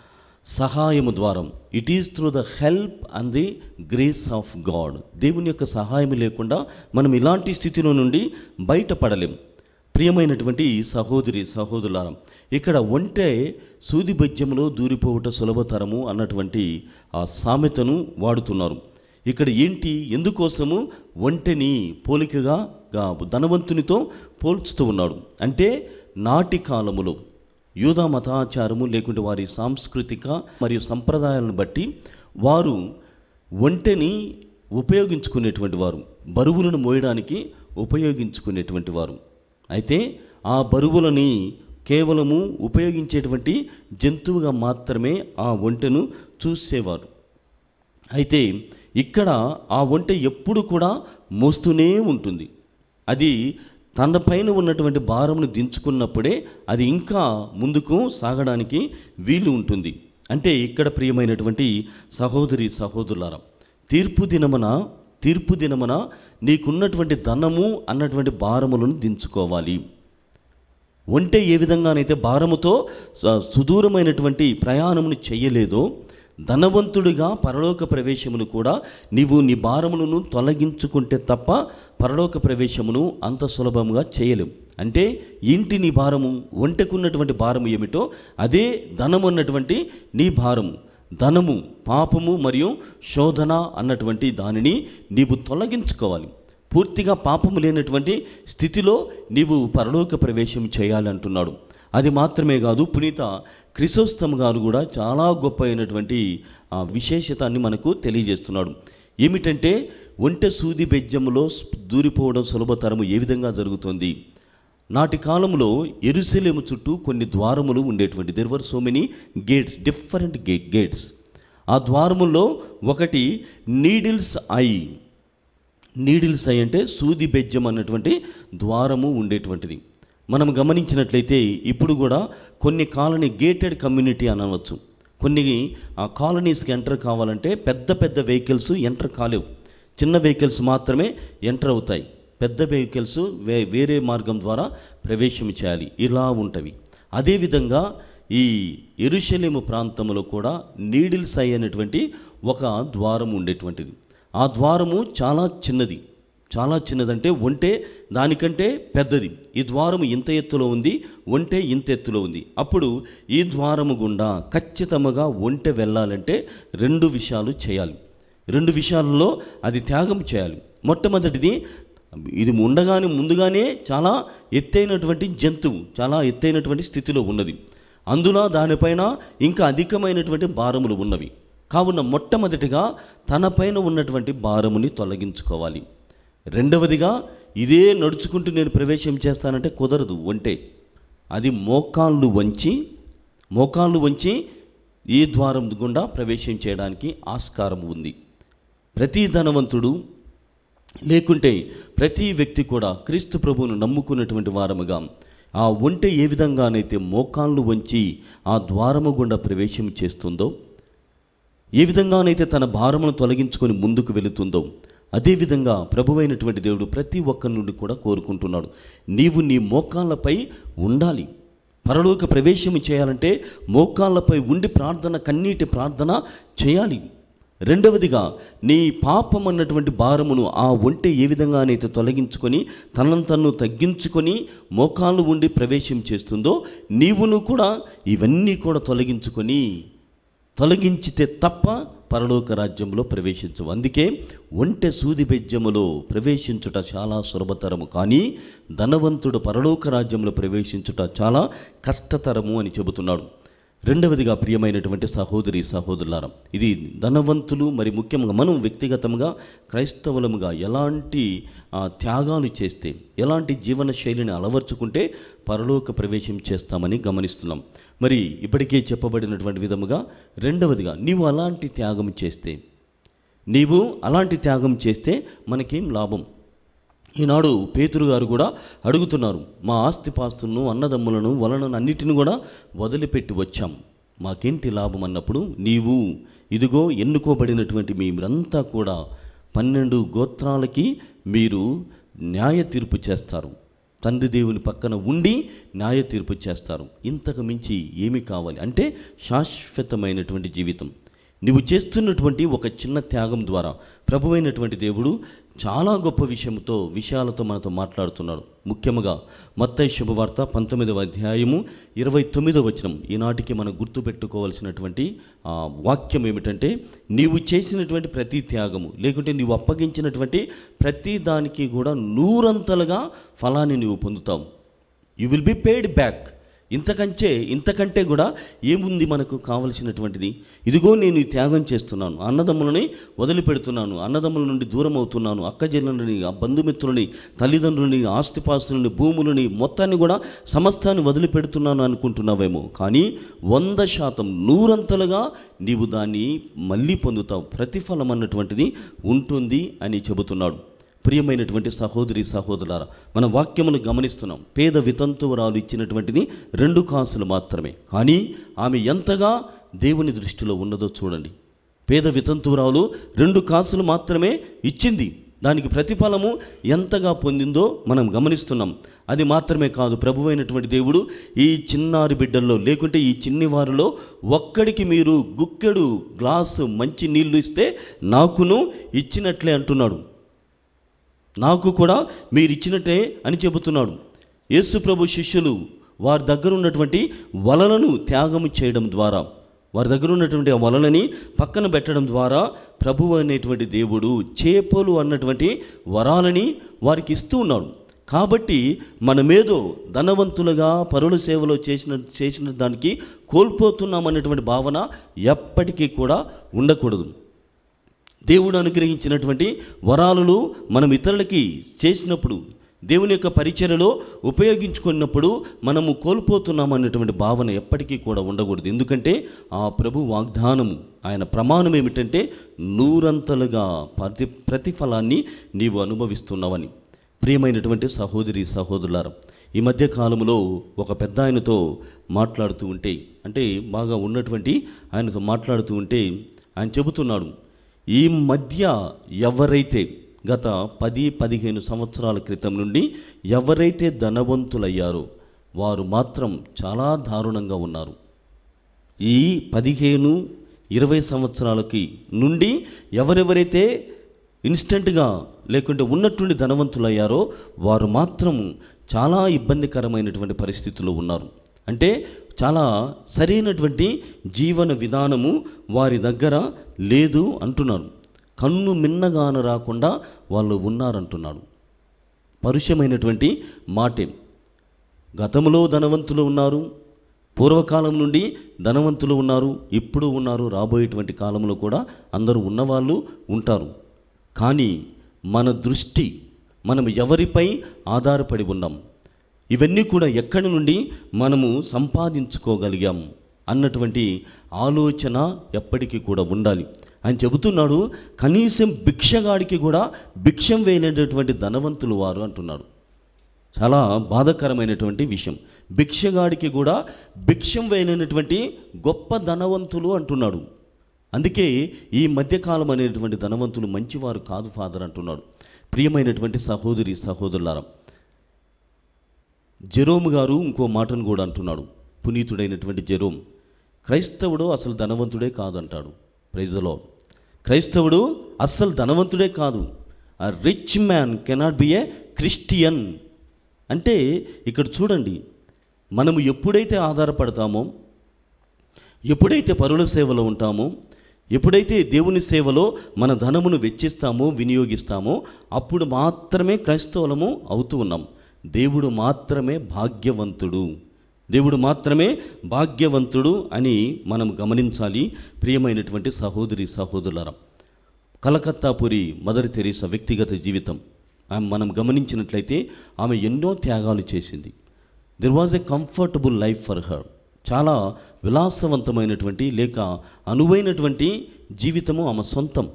సహాయము ద్వారా it is through the help and the grace of God దేవుని యొక్క సహాయం లేకుండా మనం ఇలాంటి స్థితిలో నుండి బయటపడలేం ప్రియమైనటువంటి సహోదరి సహోదరులారా ఇక్కడ ఒంటె సూది బజ్యంలో దూరిపోవుట సులభతరము అన్నటువంటి ఆ సామెతను వాడుతున్నారు ఇక్కడ ఏంటి ఎందుకోసము ఒంటెని పోలికగా గా ధనవంతునితో పోల్చుతూ ఉన్నాడు అంటే నాటి కాలములో యూదా మతాచారము లేకుంటే వారి సాంస్కృతిక మరియు సంప్రదాయాలను బట్టి వారు ఒంటెని ఉపయోగించుకునేటువంటి వారు బరువులను మోయడానికి ఉపయోగించుకునేటువంటి వారు అయితే ఆ బరువులని కేవలము ఉపయోగించేటువంటి జంతువుగా మాత్రమే ఆ ఒంటెను చూసేవారు అయితే ఇక్కడ ఆ ఒంటె ఎప్పుడు కూడా మోస్తూనే ఉంటుంది అది తన పైన ఉన్నటువంటి భారమును దించుకున్నప్పుడే అది ఇంకా ముందుకు సాగడానికి వీలు ఉంటుంది అంటే ఇక్కడ ప్రియమైనటువంటి సహోదరి సహోదరులారా తీర్పు దినమున తీర్పు దినమున నీకున్నటువంటి ధనము అన్నటువంటి భారములను దించుకోవాలి ఒంటె ఏ విధంగానైతే భారముతో స- సుదూరమైనటువంటి ప్రయాణమును చెయ్యలేదో ధనవంతుడిగా పరలోక ప్రవేశమును కూడా నీవు నీ భారములను తొలగించుకుంటే తప్ప పరలోక ప్రవేశమును అంత సులభంగా చేయలేవు అంటే ఇంటి నీ భారము ఒంటెకున్నటువంటి భారము ఏమిటో అదే ధనము అన్నటువంటి నీ భారము ధనము పాపము మరియు శోధన అన్నటువంటి దానిని నీవు తొలగించుకోవాలి పూర్తిగా పాపము లేనటువంటి స్థితిలో నీవు పరలోక ప్రవేశం చేయాలంటున్నాడు అది మాత్రమే కాదు పునీత క్రిసోస్తమ గారు కూడా చాలా గొప్ప అయినటువంటి ఆ, విశేషతాన్ని మనకు తెలియజేస్తున్నాడు ఏమిటంటే ఒంటె సూది బెజ్జములో స్- దూరిపోవడం సులభతరము ఏ విధంగా జరుగుతుంది నాటి కాలంలో ఎరుసలేము చుట్టూ కొన్ని ద్వారములు ఉండేటువంటి there were so many gates different gate gates ఆ ద్వారముల్లో ఒకటి నీడిల్స్ ఐ నీడిల్స్ ఐ అంటే సూది బెజ్జం అన్నటువంటి ద్వారము ఉండేటువంటిది మనం గమనించినట్లయితే ఇప్పుడు కూడా కొన్ని కాలనీ గేటెడ్ కమ్యూనిటీ అనవచ్చు కొన్ని ఆ కాలనీస్కి ఎంటర్ కావాలంటే పెద్ద పెద్ద వెహికల్స్ ఎంటర్ కాలేవు చిన్న వెహికల్స్ మాత్రమే ఎంటర్ అవుతాయి పెద్ద వెహికల్స్ వే వేరే మార్గం ద్వారా ప్రవేశం చేయాలి ఇలా ఉంటవి అదేవిధంగా ఈ ఎరుషలేము ప్రాంతంలో కూడా నీడిల్స్ ఐ అనేటువంటి ఒక ద్వారం ఉండేటువంటిది ఆ ద్వారము చాలా చిన్నది చాలా చిన్నదంటే ఒంటే దానికంటే పెద్దది ఈ ద్వారము ఇంత ఎత్తులో ఉంది ఒంటె ఇంత ఎత్తులో ఉంది అప్పుడు ఈ ద్వారము గుండా ఖచ్చితంగా ఒంటె వెళ్ళాలంటే రెండు విషయాలు చేయాలి రెండు విషయాలలో అది త్యాగం చేయాలి మొట్టమొదటిది ఇది ఉండగానే ముందుగానే చాలా ఎత్తైనటువంటి జంతువు చాలా ఎత్తైనటువంటి స్థితిలో ఉన్నది అందున దానిపైన ఇంకా అధికమైనటువంటి భారములు ఉన్నవి కావున మొట్టమొదటిగా తనపైన ఉన్నటువంటి భారముని తొలగించుకోవాలి రెండవదిగా ఇదే నడుచుకుంటూ నేను ప్రవేశం చేస్తానంటే కుదరదు ఒంటే అది మోకాళ్ళు వంచి మోకాళ్ళు వంచి ఈ ద్వారం గుండా ప్రవేశం చేయడానికి ఆస్కారం ఉంది ప్రతి ధనవంతుడు లేకుంటే ప్రతి వ్యక్తి కూడా క్రీస్తు ప్రభువును నమ్ముకున్నటువంటి వారముగా ఆ ఒంటె ఏ విధంగానైతే మోకాళ్ళు వంచి ఆ ద్వారము గుండా ప్రవేశం చేస్తుందో ఏ విధంగానైతే తన భారమును తొలగించుకొని ముందుకు వెళుతుందో అదేవిధంగా ప్రభువైనటువంటి దేవుడు ప్రతి ఒక్కరి నుండి కూడా కోరుకుంటున్నాడు నీవు నీ మోకాళ్ళపై ఉండాలి పరలోక ప్రవేశం చేయాలంటే మోకాళ్ళపై ఉండి ప్రార్థన కన్నీటి ప్రార్థన చేయాలి రెండవదిగా నీ పాపం అన్నటువంటి భారమును ఆ ఒంటె ఏ విధంగానైతే తొలగించుకొని తనను తన్ను తగ్గించుకొని మోకాళ్ళు ఉండి ప్రవేశం చేస్తుందో నీవును కూడా ఇవన్నీ కూడా తొలగించుకొని తొలగించితే తప్ప పరలోక రాజ్యంలో ప్రవేశించవు అందుకే ఒంటె సూది బెజ్జములో ప్రవేశించుట చాలా సులభతరము కానీ ధనవంతుడు పరలోక రాజ్యంలో ప్రవేశించుట చాలా కష్టతరము అని చెబుతున్నాడు రెండవదిగా ప్రియమైనటువంటి సహోదరి సహోదరులారా ఇది ధనవంతులు మరి ముఖ్యంగా మనం వ్యక్తిగతంగా క్రైస్తవులముగా ఎలాంటి ఆ, త్యాగాలు చేస్తే ఎలాంటి జీవన శైలిని అలవర్చుకుంటే పరలోక ప్రవేశం చేస్తామని గమనిస్తున్నాం మరి ఇప్పటికే చెప్పబడినటువంటి విధముగా రెండవదిగా నీవు అలాంటి త్యాగం చేస్తే నీవు అలాంటి త్యాగం చేస్తే మనకేం లాభం ఈనాడు పేతురు గారు కూడా అడుగుతున్నారు మా ఆస్తిపాస్తులను అన్నదమ్ములను వలనను అన్నిటిని కూడా వదిలిపెట్టి వచ్చాం మాకేంటి లాభం అన్నప్పుడు నీవు ఇదిగో ఎన్నుకోబడినటువంటి మీరంతా కూడా పన్నెండు గోత్రాలకి మీరు న్యాయ తీర్పు చేస్తారు తండ్రి దేవుని పక్కన ఉండి న్యాయ తీర్పు చేస్తారు ఇంతకు మించి ఏమి కావాలి అంటే శాశ్వతమైనటువంటి జీవితం నువ్వు చేస్తున్నటువంటి ఒక చిన్న త్యాగం ద్వారా ప్రభువైనటువంటి దేవుడు చాలా గొప్ప విషయంతో విషయాలతో మనతో మాట్లాడుతున్నాడు ముఖ్యంగా మత్తయి శుభవార్త పంతొమ్మిదవ అధ్యాయము ఇరవై తొమ్మిదవ వచనం ఈనాటికి మనం గుర్తుపెట్టుకోవాల్సినటువంటి ఆ, వాక్యం ఏమిటంటే నీవు చేసినటువంటి ప్రతి త్యాగము లేకుంటే నీవు అప్పగించినటువంటి ప్రతి దానికి కూడా నూరంతలుగా ఫలాన్ని నీవు పొందుతావు you will be paid back ఇంతకంటే ఇంతకంటే కూడా ఏముంది మనకు కావలసినటువంటిది ఇదిగో నేను ఈ త్యాగం చేస్తున్నాను అన్నదమ్ములని వదిలిపెడుతున్నాను అన్నదమ్ముల నుండి దూరం అవుతున్నాను అక్కజల్లని ఆ బంధుమిత్రులని తల్లిదండ్రులని ఆస్తిపాస్తులని భూములని మొత్తాన్ని కూడా సమస్తాన్ని వదిలిపెడుతున్నాను అనుకుంటున్నావేమో కానీ వంద శాతం నూరంతలుగా నీవు దాన్ని మళ్ళీ పొందుతావు ప్రతిఫలం అన్నటువంటిది ఉంటుంది అని చెబుతున్నాడు ప్రియమైనటువంటి సహోదరి సహోదరులారా మన వాక్యమును గమనిస్తున్నాం పేద వితంతువురాలు ఇచ్చినటువంటిది రెండు కాసులు మాత్రమే కానీ ఆమె ఎంతగా దేవుని దృష్టిలో ఉన్నదో చూడండి పేద వితంతువురాలు రెండు కాసులు మాత్రమే ఇచ్చింది దానికి ప్రతిఫలము ఎంతగా పొందిందో మనం గమనిస్తున్నాం అది మాత్రమే కాదు ప్రభువైనటువంటి దేవుడు ఈ చిన్నారి బిడ్డల్లో లేకుంటే ఈ చిన్ని వారిలో ఒక్కడికి మీరు గుక్కెడు గ్లాసు మంచి నీళ్లు ఇస్తే నాకును ఇచ్చినట్లే అంటున్నాడు నాకు కూడా మీరు ఇచ్చినట్టే అని చెబుతున్నాడు యేసు ప్రభు శిష్యులు వారి దగ్గర ఉన్నటువంటి వలలను త్యాగము చేయడం ద్వారా వారి దగ్గర ఉన్నటువంటి ఆ వలలని పక్కన పెట్టడం ద్వారా ప్రభువు అనేటువంటి దేవుడు చేపలు అన్నటువంటి వరాలని వారికి ఇస్తూ ఉన్నాడు కాబట్టి మనమేదో ధనవంతులుగా పరుల సేవలో చేసిన చేసిన దానికి కోల్పోతున్నామన్నటువంటి భావన ఎప్పటికీ కూడా ఉండకూడదు దేవుడు అనుగ్రహించినటువంటి వరాలను మనం ఇతరులకి చేసినప్పుడు దేవుని యొక్క పరిచర్యలో ఉపయోగించుకున్నప్పుడు మనము కోల్పోతున్నాం అన్నటువంటి భావన ఎప్పటికీ కూడా ఉండకూడదు ఎందుకంటే ఆ ప్రభు వాగ్దానము ఆయన ప్రమాణం ఏమిటంటే నూరంతలుగా ప్రతి ప్రతిఫలాన్ని నీవు అనుభవిస్తున్నావని ప్రియమైనటువంటి సహోదరి సహోదరులారా ఈ మధ్య కాలంలో ఒక పెద్ద ఆయనతో మాట్లాడుతూ ఉంటే అంటే బాగా ఉన్నటువంటి ఆయనతో మాట్లాడుతూ ఉంటే ఆయన చెబుతున్నాడు ఈ మధ్య ఎవరైతే గత పది పదిహేను సంవత్సరాల క్రితం నుండి ఎవరైతే ధనవంతులయ్యారో వారు మాత్రం చాలా దారుణంగా ఉన్నారు ఈ పదిహేను ఇరవై సంవత్సరాలకి నుండి ఎవరెవరైతే ఇన్స్టెంట్గా లేకుంటే ఉన్నట్టుండి ధనవంతులయ్యారో వారు మాత్రం చాలా ఇబ్బందికరమైనటువంటి పరిస్థితుల్లో ఉన్నారు అంటే చాలా సరైనటువంటి జీవన విధానము వారి దగ్గర లేదు అంటున్నారు కన్ను మిన్నగాన రాకుండా వాళ్ళు ఉన్నారంటున్నాడు పరుషమైనటువంటి మాటే గతంలో ధనవంతులు ఉన్నారు పూర్వకాలం నుండి ధనవంతులు ఉన్నారు ఇప్పుడు ఉన్నారు రాబోయేటువంటి కాలంలో కూడా అందరూ ఉన్నవాళ్ళు ఉంటారు కానీ మన దృష్టి మనం ఎవరిపై ఆధారపడి ఉన్నాం ఇవన్నీ కూడా ఎక్కడి నుండి మనము సంపాదించుకోగలిగాం అన్నటువంటి ఆలోచన ఎప్పటికీ కూడా ఉండాలి ఆయన చెబుతున్నాడు కనీసం భిక్షగాడికి కూడా భిక్షం వేయలేనటువంటి ధనవంతులు వారు అంటున్నాడు చాలా బాధాకరమైనటువంటి విషయం భిక్షగాడికి కూడా భిక్షం వేయలేనటువంటి గొప్ప ధనవంతులు అంటున్నాడు అందుకే ఈ మధ్యకాలం అనేటువంటి ధనవంతులు మంచివారు కాదు ఫాదర్ అంటున్నాడు ప్రియమైనటువంటి సహోదరి సహోదరులారా జెరోమ్ గారు ఇంకో మాటను కూడా అంటున్నాడు పునీతుడైనటువంటి జెరోమ్ క్రైస్తవుడు అసలు ధనవంతుడే కాదంటాడు ప్రైజలో క్రైస్తవుడు అస్సలు ధనవంతుడే కాదు ఆ rich man cannot be a Christian అంటే ఇక్కడ చూడండి మనము ఎప్పుడైతే ఆధారపడతామో ఎప్పుడైతే పరుల సేవలో ఉంటామో ఎప్పుడైతే దేవుని సేవలో మన ధనమును వెచ్చిస్తామో వినియోగిస్తామో అప్పుడు మాత్రమే క్రైస్తవులము అవుతూ ఉన్నాం దేవుడు మాత్రమే భాగ్యవంతుడు దేవుడు మాత్రమే భాగ్యవంతుడు అని మనం గమనించాలి ప్రియమైనటువంటి సహోదరి సహోదరులరా కలకత్తాపురి మదర్ తెరీసా వ్యక్తిగత జీవితం ఆమె మనం గమనించినట్లయితే ఆమె ఎన్నో త్యాగాలు చేసింది there was a comfortable life for her చాలా విలాసవంతమైనటువంటి లేక అనువైనటువంటి జీవితము ఆమె సొంతం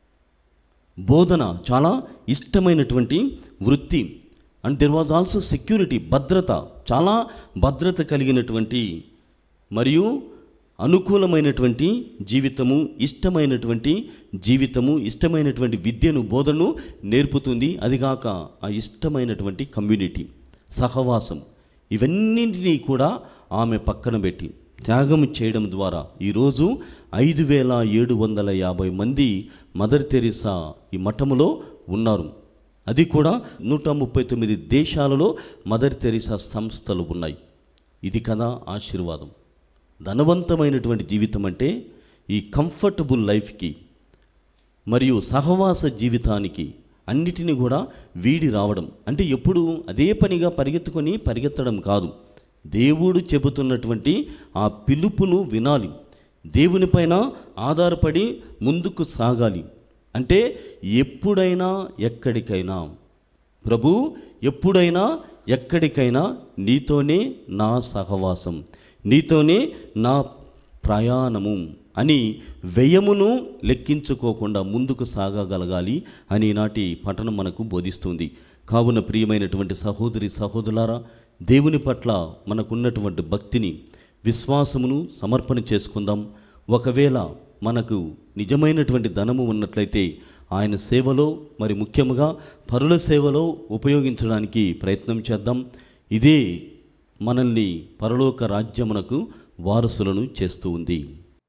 బోధన చాలా ఇష్టమైనటువంటి వృత్తి and there was also security భద్రత చాలా భద్రత కలిగినటువంటి మరియు అనుకూలమైనటువంటి జీవితము ఇష్టమైనటువంటి జీవితము ఇష్టమైనటువంటి విద్యను బోధనను నేర్పుతుంది అదిగాక ఆ ఇష్టమైనటువంటి కమ్యూనిటీ సహవాసం ఇవన్నింటినీ కూడా ఆమె పక్కన పెట్టి త్యాగం చేయడం ద్వారా ఈరోజు ఐదు వేల ఏడు వందల యాభై మంది మదర్ తెరీసా ఈ మఠములో ఉన్నారు అది కూడా నూట ముప్పై తొమ్మిది దేశాలలో మదర్ తెరీసా సంస్థలు ఉన్నాయి ఇది కదా ఆశీర్వాదం ధనవంతమైనటువంటి జీవితం అంటే ఈ కంఫర్టబుల్ లైఫ్కి మరియు సహవాస జీవితానికి అన్నిటిని కూడా వీడి రావడం అంటే ఎప్పుడు అదే పనిగా పరిగెత్తుకొని పరిగెత్తడం కాదు దేవుడు చెబుతున్నటువంటి ఆ పిలుపును వినాలి దేవునిపైన ఆధారపడి ముందుకు సాగాలి అంటే ఎప్పుడైనా ఎక్కడికైనా ప్రభు ఎప్పుడైనా ఎక్కడికైనా నీతోనే నా సహవాసం నీతోనే నా ప్రయాణము అని వ్యయమును లెక్కించుకోకుండా ముందుకు సాగగలగాలి అని నాటి పఠనం మనకు బోధిస్తుంది కావున ప్రియమైనటువంటి సహోదరి సహోదరులారా దేవుని పట్ల మనకున్నటువంటి భక్తిని విశ్వాసమును సమర్పణ చేసుకుందాం ఒకవేళ మనకు నిజమైనటువంటి ధనము ఉన్నట్లయితే ఆయన సేవలో మరి ముఖ్యముగా పరుల సేవలో ఉపయోగించడానికి ప్రయత్నం చేద్దాం ఇదే మనల్ని పరలోక రాజ్యమునకు వారసులను చేస్తూ ఉంది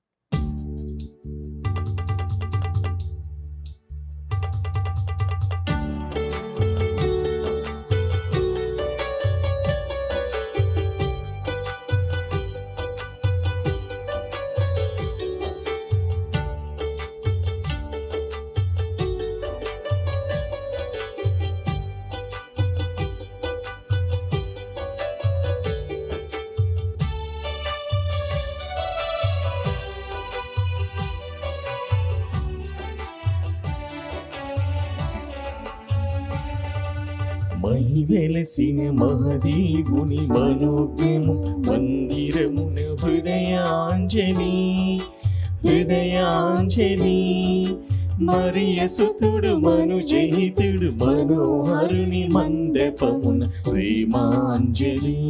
మహివెలసిన మహదేవుని మనోజ్ఞము మందిరమున హృదయాంజలి హృదయాంజలి మరియ సుతుడు మనుజహితుడు మనోహరుని మండపమున ప్రేమాంజలి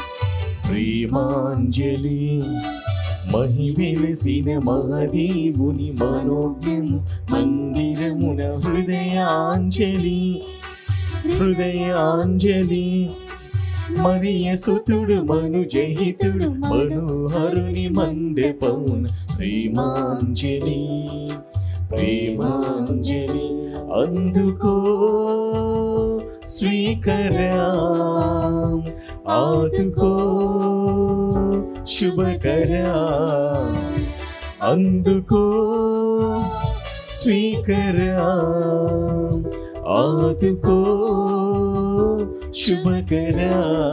ప్రేమాంజలి మహివెలసిన మహదేవుని మనోజ్ఞము మందిరమున హృదయాంజలి హృదయాంజలి మరియ సుతుడు మను జహితుడు మనోహరుని మండపమున ప్రేమాంజలి ప్రేమాంజలి అందుకో స్వీకరా ఆదుకో శుభకరా అందుకో స్వీకరా ఆదుకో శుభకరా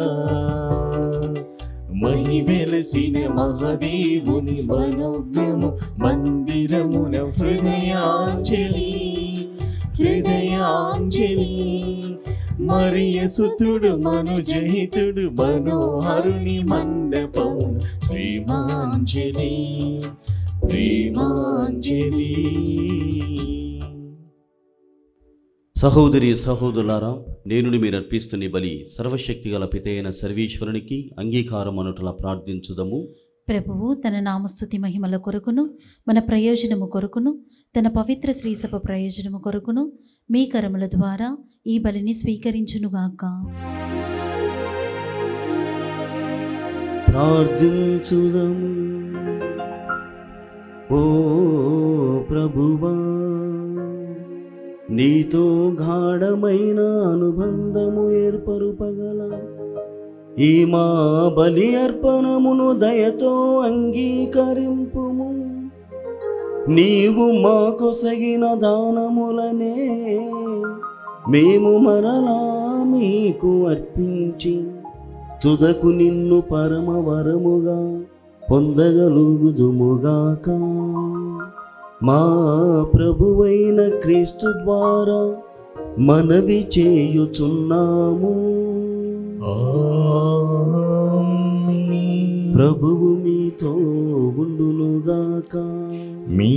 మహి వెలసిన మహాదేవుని మనోజ్ఞము మందిరమున హృదయాంజలి హృదయాంజలి మరియ సుతుడు మనుజహితుడు మనోహరుని మండపము ప్రేమాంజలి ప్రేమాంజలి సహోదరి సహోదరులారా నేను మీరు అర్పిస్తున్న ఈ బలి సర్వశక్తి గల పితైన సర్వేశ్వరునికి అంగీకారం అనుటలా ప్రార్థించుదము ప్రభువు తన నామస్తుతి మహిమల కొరకును మన ప్రయోజనము కొరకును తన పవిత్ర శ్రీసభ ప్రయోజనము కొరకును మీ కరముల ద్వారా ఈ బలిని స్వీకరించునుగాక ప్రార్థించుదము ఓ ప్రభువా నీతో గాఢమైన అనుబంధము ఏర్పరుపగల ఈ మా బలి అర్పణమును దయతో అంగీకరింపుము నీవు మాకు సగిన దానములనే మేము మరలా మీకు అర్పించి తుదకు నిన్ను పరమవరముగా పొందగలుగుదుముగాక మా ప్రభువైన క్రీస్తు ద్వారా మనవి చేయుచున్నాము ఆమేన్. ప్రభువు మీతో ఉండునుగాక మీ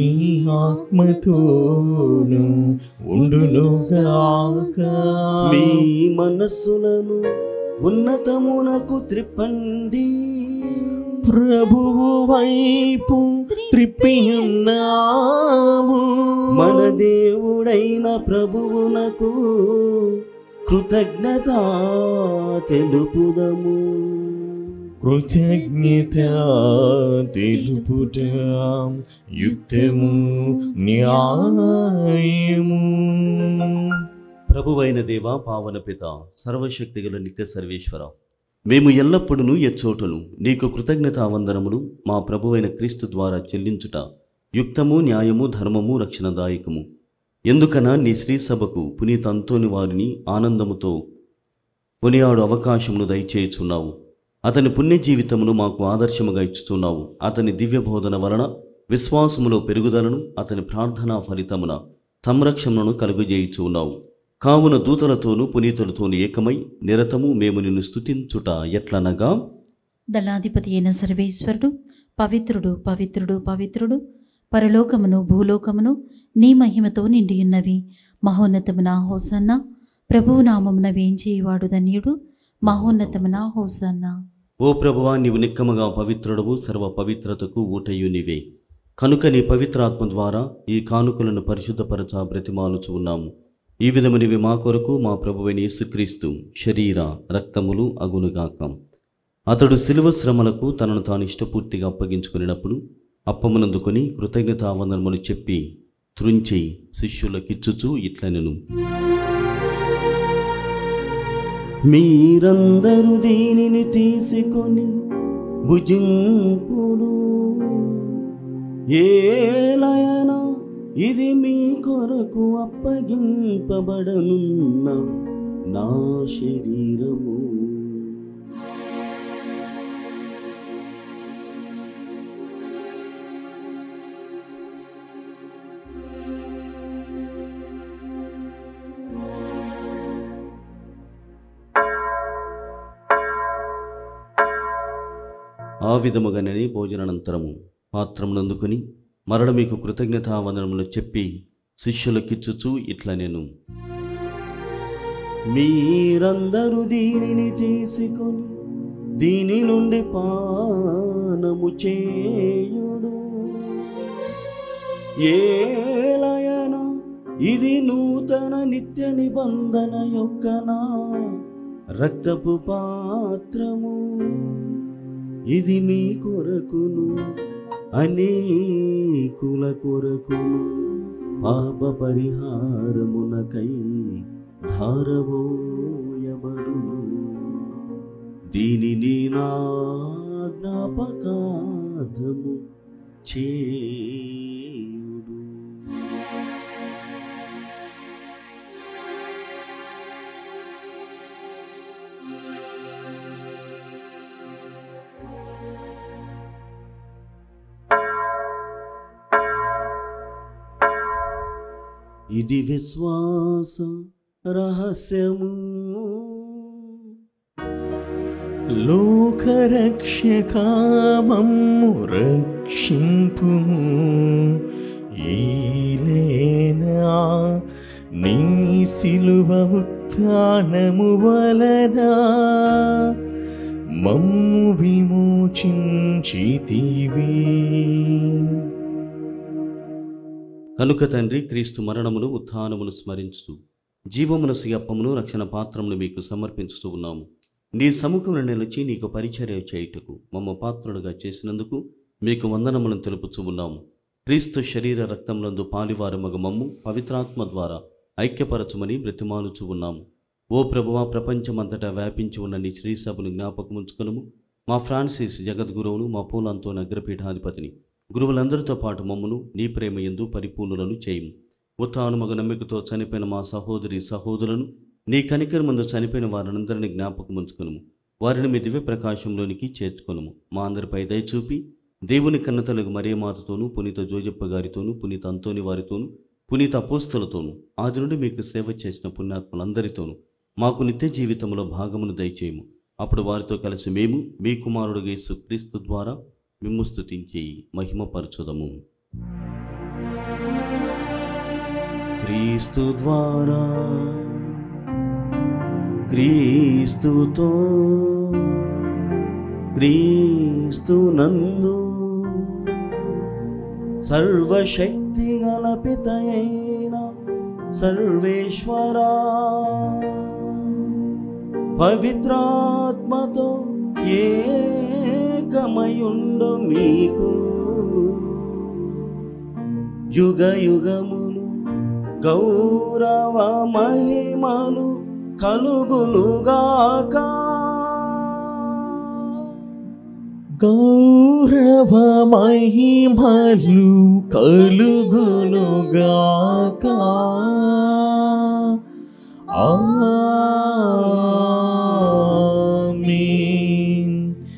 ఆత్మతోను ఉండునుగాక మీ మనస్సులను ఉన్నతమునకు త్రిప్పండి ప్రభువు వైపు త్రిప్పి ఉన్నాము మన దేవుడైన ప్రభువునకు కృతజ్ఞత తెలుపుదము కృతజ్ఞత తెలుపుట యుక్తము న్యాయము ప్రభువైన దేవ పావన పిత సర్వశక్తి గల నిత్య సర్వేశ్వర మేము ఎల్లప్పుడూ ఎచ్చోటను నీకు కృతజ్ఞత వందనములు మా ప్రభువైన క్రీస్తు ద్వారా చెల్లించుట యుక్తము న్యాయము ధర్మము రక్షణదాయకము ఎందుకన నీ శ్రీ సభకు పునీత అంతోని వారిని ఆనందముతో కొనియాడు అవకాశమును దయచేయుచున్నావు అతని పుణ్య జీవితమును మాకు ఆదర్శముగా ఇచ్చుచున్నావు అతని దివ్య బోధన వలన విశ్వాసములో పెరుగుదలను అతని ప్రార్థనా ఫలితమున సంరక్షణను కలుగజేయుచున్నావు కావున దూతలతోనూ పునీతులతోనూ ఏకమై నిరతము మేము నిన్ను స్తుతించుట ఎట్లనగా దళాధిపతి అయిన సర్వేశ్వరుడు పవిత్రుడు పవిత్రుడు పవిత్రుడు పరలోకమును భూలోకమును నీ మహిమతో నిండియున్నవి మహోన్నతమున హోసన్న ప్రభువు నామమున వేంచేవాడు ధన్యుడు మహోన్నతమున హోసన్న ఓ ప్రభువా నీవు నిక్కముగా పవిత్రుడవు సర్వ పవిత్రతకు ఊటయు నీవే కనుక నీ పవిత్రాత్మ ద్వారా ఈ కానుకలను పరిశుద్ధపరచ బ్రతిమాలుచు ఉన్నాము ఈ విధమునివి మా కొరకు మా ప్రభువైన యేసుక్రీస్తు శరీర రక్తములు అగునుగాక అతడు శిలువ శ్రమలకు తనను తాను ఇష్టపూర్తిగా అప్పగించుకునేటప్పుడు అప్పమునందుకొని కృతజ్ఞతావందనములు చెప్పి త్రుంచి శిష్యులకిచ్చుచూ ఇట్లనెను మీరందరూ దీనిని తీసుకొని భుజింపుడు ఏలయన ఇది మీ కొరకు అప్పగింపబడనున్న నా శరీరము ఆ విధముగానే భోజనానంతరము పాత్రమునందుకొని మరల మీకు కృతజ్ఞతావందనములు చెప్పి శిష్యులకిచ్చుచూ ఇట్లా నేను మీరందరూ దీనిని తీసుకొని దీని నుండి పానము చేయుడు ఏలయన ఇది నూతన నిత్య నిబంధన యొక్క నా రక్తపు పాత్రము ఇది మీ కొరకును అనేకుల కొరకును పాప పరిహారమునకై ధారబోయబడును దీనిని నా జ్ఞాపకార్థము చేయుడు ఇది విశ్వాస రహస్యము లోకరక్షకామమ్ము రక్షింపుము ఏలేనా నీ సిలువ ఉత్థానము వలన మమ్ము విమోచించితివి కనుక తండ్రి క్రీస్తు మరణమును ఉత్థానమును స్మరించుతూ జీవమునసు అప్పమును రక్షణ పాత్రమును మీకు సమర్పించుతూ ఉన్నాము నీ సముఖమును నిలిచి నీకు పరిచర్య చేయుటకు మమ్మ పాత్రుడుగా చేసినందుకు మీకు వందనములను తెలుపుచూ ఉన్నాము క్రీస్తు శరీర రక్తములందు పాలివారమగ మమ్ము పవిత్రాత్మ ద్వారా ఐక్యపరచమని బ్రతిమాలుచూ ఉన్నాము ఓ ప్రభువా ప్రపంచమంతటా వ్యాపించి ఉన్న నీ శ్రీసభను జ్ఞాపకముంచుకొనుము మా ఫ్రాన్సిస్ జగద్గురువును మా పూలంతో అగ్రపీఠాధిపతిని గురువులందరితో పాటు మమ్మను నీ ప్రేమ ఎందు పరిపూర్ణులను చేయుము ఉత్తానుమగ నమ్మికతో చనిపోయిన మా సహోదరి సహోదరులను నీ కనికరమందు చనిపోయిన వారందరినీ జ్ఞాపకం ఉంచుకొనుము వారిని మీ దివ్య ప్రకాశంలోనికి చేర్చుకొనుము మా అందరిపై దయచూపి దేవుని కన్నతలకు మరియమాతతోనూ పునీత జోజప్ప గారితోనూ పునీత అంతోని వారితోనూ పునీత అపోస్తలతోనూ ఆది నుండి మీకు సేవ చేసిన పుణ్యాత్మలందరితోనూ మాకు నిత్య జీవితంలో భాగమును దయచేయము అప్పుడు వారితో కలిసి మేము మీ కుమారుడు యేసు క్రీస్తు ద్వారా మిమ్ము స్తుతించి మహిమపరచుదము క్రీస్తు ద్వారా క్రీస్తుతో క్రీస్తు నందు సర్వశక్తి గల పితయైన సర్వేశ్వరా పవిత్రాత్మతో ఏకమయుండు మీకు యుగ యుగములు గౌరవ మహిమలు కలుగునుగాక గౌరవ మహిమలు కలుగునుగాక ఆమేన్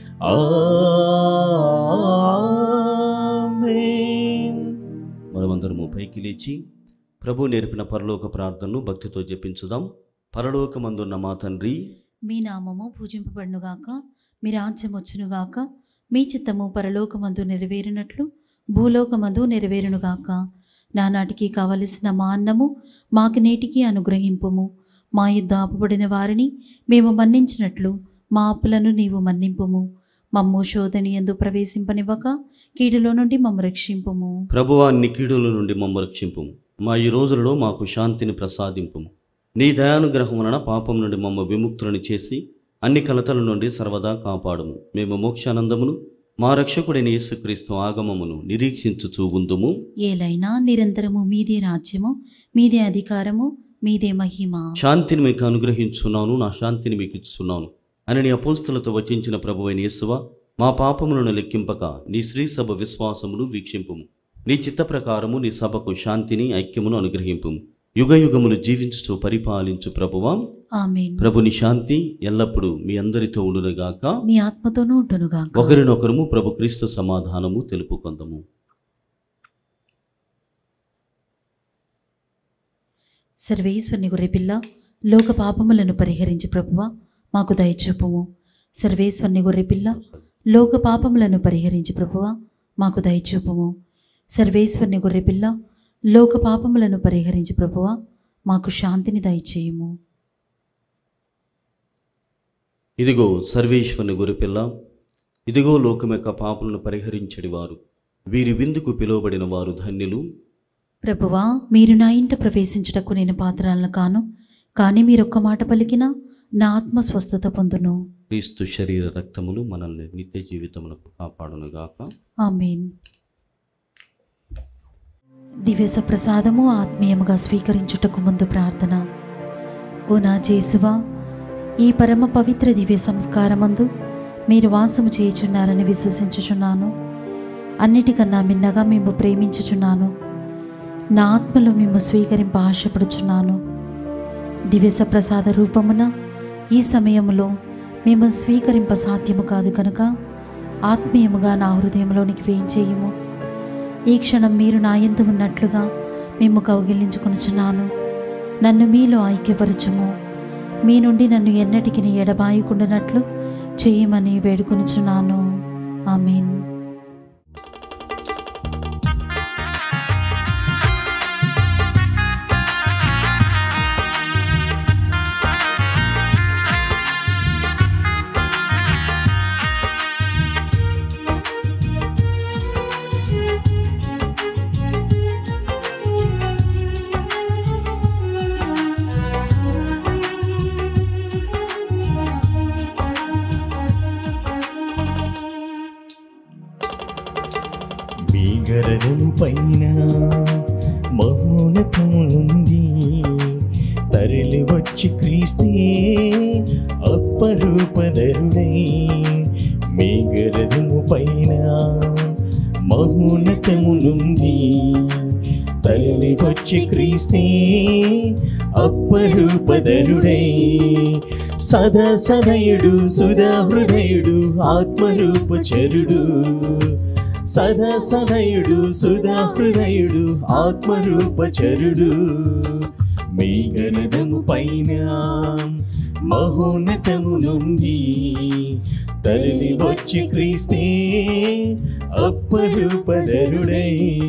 ఆమేన్ మనమందరము పైకి లేచి ప్రభు నేర్పిన పరలోక ప్రార్థనను భక్తితో జపించుదాం పరలోకమందున్న మా తండ్రి మీ నామము పూజింపబడునుగాక మీ రాజ్యం వచ్చునుగాక మీ చిత్తము పరలోకమందు నెరవేరినట్లు భూలోకమందు నెరవేరునుగాక నానాటికి కావలసిన మా అన్నము మాకు నేటికి అనుగ్రహింపుము మా యుద్ధ ఆపబడిన వారిని మేము మన్నించినట్లు మా అప్పులను నీవు మన్నింపుము మమ్ము శోధని ఎందు ప్రవేశింపనివ్వక కీడులో నుండి మమ్ము రక్షింపుము ప్రభువా నీ కీడుల నుండి మమ్మ రక్షింపు మా ఈ రోజులలో మాకు శాంతిని ప్రసాదింపు నీ దయానుగ్రహం వలన పాపం నుండి మమ్మ విముక్తులను చేసి అన్ని కలతల నుండి సర్వదా కాపాడుము మేము మోక్షానందమును మా రక్షకుడైన యేసుక్రీస్తు ఆగమమును నిరీక్షించుచూ ఉందుము ఏలైనా నిరంతరము మీదే రాజ్యము మీదే అధికారము మీదే మహిమ శాంతిని మీకు అనుగ్రహించున్నాను నా శాంతిని మీకు ఇస్తున్నాను అని నీ అపోస్తులతో వచించిన ప్రభువైన యేసువ మా పాపములను లెక్కింపక నీ శ్రీ సభ విశ్వాసమును వీక్షింపుము నీ చిత్త ప్రకారము నీ సభకు శాంతిని ఐక్యమును అనుగ్రహింపుము యుగ యుగములు జీవించుచు పరిపాలించు ప్రభువా ఆమెన్ ప్రభుని శాంతి ఎల్లప్పుడూ మీ అందరితో ఉండునుగాక మీ ఆత్మతోనూ ఉంటునుగాక ఒకరినొకరము ప్రభు క్రీస్తు సమాధానము తెలుపుకొందము సర్వేశ్వరుని గొర్రెపిల్ల లోక పాపములను పరిహరించి ప్రభువ మాకు దయచూపుము సర్వేశ్వరుని గొర్రెపిల్ల లోక పాపములను పరిహరించి ప్రభువ మాకు దయచూపుము సర్వేశ్వరుని గొర్రెపిల్ల లోక పాపములను పరిహరించి ప్రభువ మాకు శాంతిని దయచేయుము ఇదిగో సర్వేశ్వరుని గురిపిల్ల ఇదిగో లోకం యొక్క పాపలను పరిహరించడి వారు వీరి విందుకు పిలువబడిన వారు ధన్యులు ప్రభువా మీరు నా ఇంట ప్రవేశించుటకు నేను పాత్రాలను కాను కానీ మీరొక్క మాట పలికినా నా ఆత్మ స్వస్థత పొందును క్రీస్తు శరీర రక్తములు మనల్ని నిత్య జీవితములకు కాపాడునుగాక ఆమెన్ దివ్య ప్రసాదము ఆత్మీయముగా స్వీకరించుటకు ముందు ప్రార్థన ఓ నా జేసువా ఈ పరమ పవిత్ర దివ్య సంస్కారమందు మీరు వాసము చేయుచున్నారని విశ్వసించుచున్నాను అన్నిటికన్నా మిన్నగా మేము ప్రేమించుచున్నాను నా ఆత్మలో మేము స్వీకరింప ఆశపడుచున్నాను దివ్య ప్రసాద రూపమున ఈ సమయంలో మేము స్వీకరింప సాధ్యము కాదు కనుక ఆత్మీయముగా నా హృదయంలోనికి వేయించేయము ఈ క్షణం మీరు నా యందు ఉన్నట్లుగా మేము కౌగిలించుకొనుచున్నాను నన్ను మీలో ఐక్యపరచుము మీ నుండి నన్ను ఎన్నటికి ఎడబాయకుండానట్లు చేయమని వేడుకొనుచున్నాను ఆమీన్ మీ గరదము పైన మౌనతమునుంది తరలి వచ్చి క్రీస్తే అప్పరూపధరుడై మీ గరదము పైన మౌనతమునుంది తరలి వచ్చి క్రీస్తే అప్పరూపధరుడై సదా సదయుడు సుధా హృదయుడు ఆత్మరూపచరుడు సదా సదయుడు సుధా హృదయుడు ఆత్మరూపచరుడు మీ గణదము పైన మహోన్నతము నుండి తరలి వచ్చి క్రీస్తే అప్పరూపధరుడై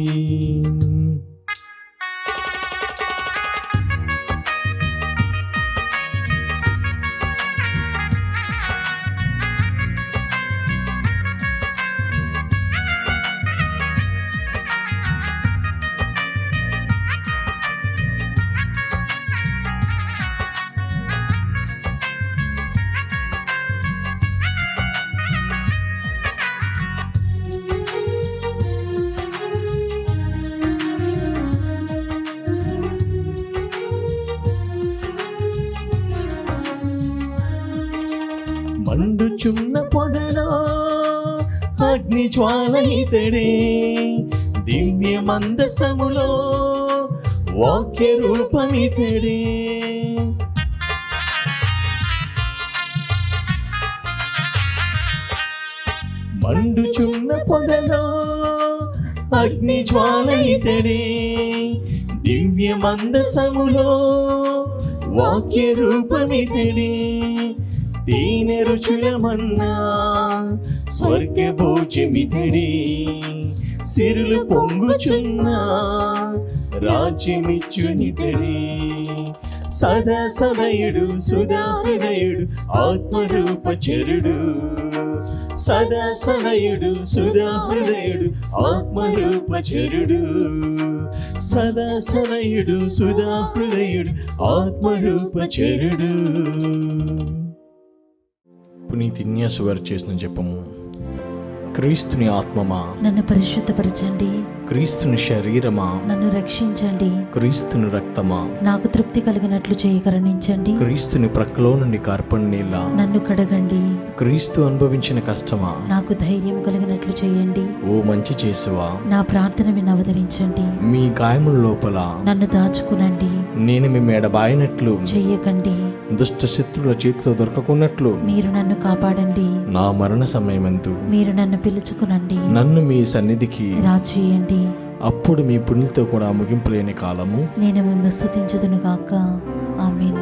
మండుచున్న పొదలో అగ్ని జ్వాల ఇతడే దివ్య మందసములో వాక్య రూపమితడే మండుచున్న పొదలో అగ్ని జ్వాల ఇతడే దివ్య మందసములో వాక్య రూపమితడే తేనె రుచులమన్నా స్వర్గ భోజమితడే సిరులు పొంగుచున్నా రాజ్యమిచ్చునితడే సదా సదయుడు సుధా హృదయుడు ఆత్మరూపచరుడు సదా సదయుడు సుధా హృదయుడు ఆత్మరూపచరుడు సదా సదయుడు సుధా హృదయుడు ఆత్మరూపచరుడు పునీతి ఇన్యాసు గారు చేసిన జపము క్రీస్తుని ఆత్మమా నన్ను పరిశుద్ధపరచండి క్రీస్తుని శరీరమా నన్ను రక్షించండి క్రీస్తుని రక్తమా నాకు తృప్తి కలిగినట్లు చేయకరణించండి క్రీస్తుని ప్రక్కలో నుండి కార్పణ నీళ్ళ నన్ను కడగండి క్రీస్తు అనుభవించిన కష్టమా నాకు ధైర్యం కలిగినట్లు చేయండి ఓ మంచి చేసువా నా ప్రార్థన వినవదరించండి మీ గాయముల లోపల నన్ను దాచుకునండి నేను మీ మెడబాయినట్లు చెయ్యకండి దుష్ట శత్రుల చేతిలో దొరకకున్నట్లు మీరు నన్ను కాపాడండి నా మరణ సమయమందు మీరు నన్ను పిలుచుకునండి నన్ను మీ సన్నిధికి రాచేయండి అప్పుడు మీ పుణ్యులతో కూడా ముగింపు లేని కాలము నేను మిమ్మల్ని స్తుతించుదును గాక ఆమేన్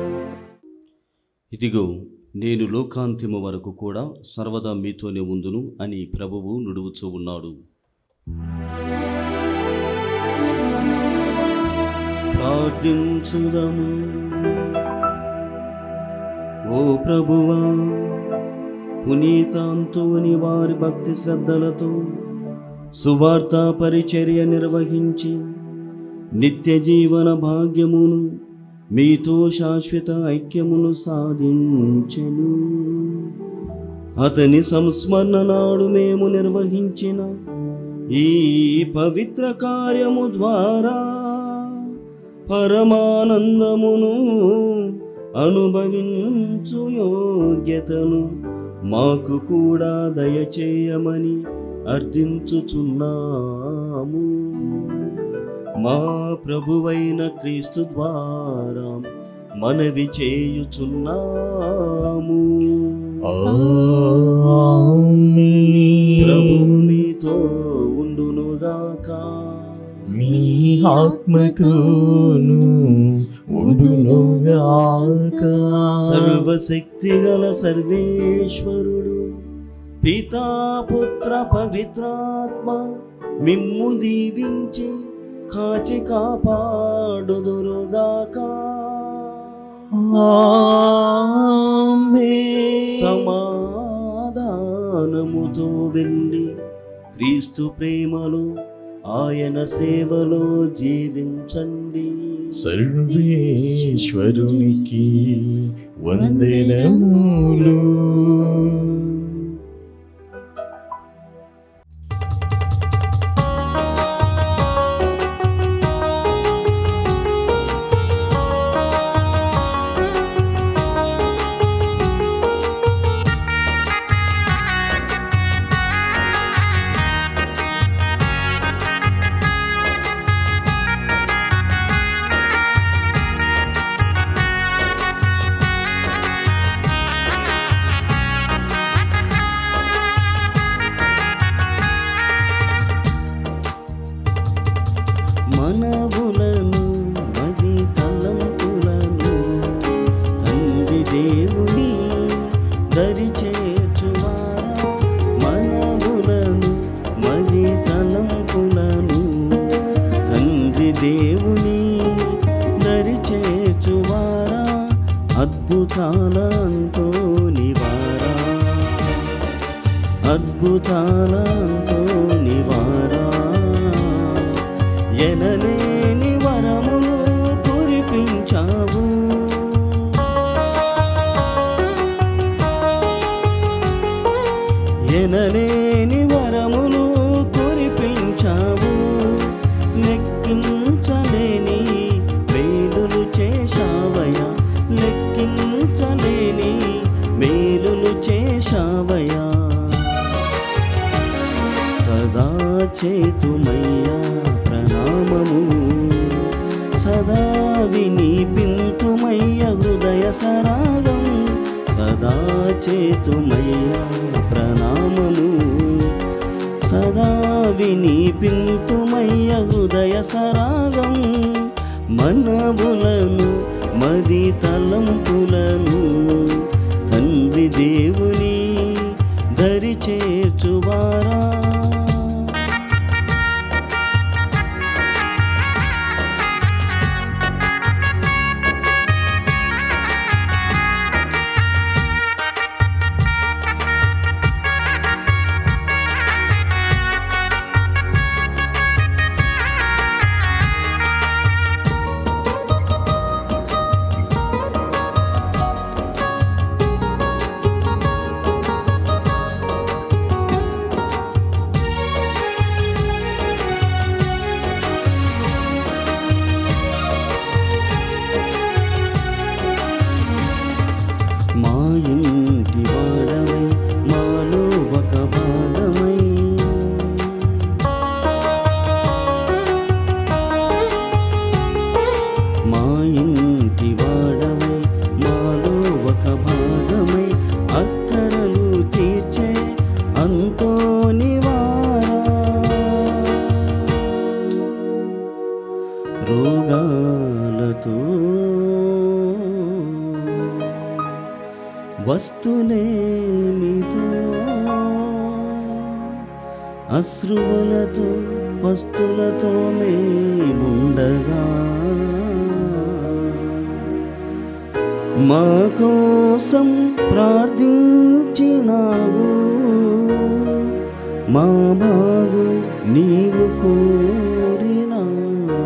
ఇదిగో నేను లోకాంతిమ వరకు కూడా సర్వదా మీతోనే ఉందును అని ప్రభువు నుడువుచూ ఉన్నాడు ప్రార్థించుదము ఓ ప్రభువా పునీతాంతోని వారి భక్తి శ్రద్ధలతో సువార్త పరిచర్య నిర్వహించి నిత్య జీవన భాగ్యమును మీతో శాశ్వత ఐక్యమును సాధించెను అతని సంస్మరణ నాడు మేము నిర్వహించిన ఈ పవిత్ర కార్యము ద్వారా పరమానందమును అనుభవించు యోగ్యతను మాకు కూడా దయచేయమని అర్థించుచున్నాము మా ప్రభువైన క్రీస్తు ద్వారా మనవి చేయుచున్నాము ఆమేన్. ప్రభు మీతో ఉండునుగాక మీ ఆత్మతోను ఉండునుగాక సర్వశక్తి గల సర్వేశ్వరుడు పితా పుత్ర పవిత్రాత్మ మిమ్ము దీవించి కాచి కాపాడుదురుగాక ఆమేన్. సమాధానముతో వెళ్ళి క్రీస్తు ప్రేమలో ఆయన సేవలో జీవించండి సర్వేశ్వరునికి వందనములు మనవులను మది తలంపులను తండ్రి దేవుని దరి చేర్చువారా మనవులను మది తలంపులను తండ్రి దేవుని దరి చేర్చువారా అద్భుతాలంతో నివారా అద్భుతాలంతో నివారా ఎనలేని వరములు కురిపించావు ఎనలేని వరములు కురిపించావు లెక్కించలేని మేలులు చేశావయ్యా లెక్కించలేని మేలులు చేశావయ్యా సదా చేతుమయ్యా ప్రణామము సదా వినిపింతుమయ్య హృదయ సరాగం సదా చేతుమయ్యా ప్రణామము సదా వినిపింతుమయ్య హృదయ సరాగం మనవులను మది తలంపులను తండ్రి దేవుని దరి చేర్చువారా మా ఇంటి వాడవై మాలో ఒక భాగమై మా ఇంటి వాడవై మాలో ఒక భాగమై అక్కరలు తీర్చే అంతో నివారా రోగాలతో వస్తులేమితో అశ్రువులతో వస్తులతో మేముండగా మా కోసం ప్రార్థించినావు మా బాగు నీవు కోరినావు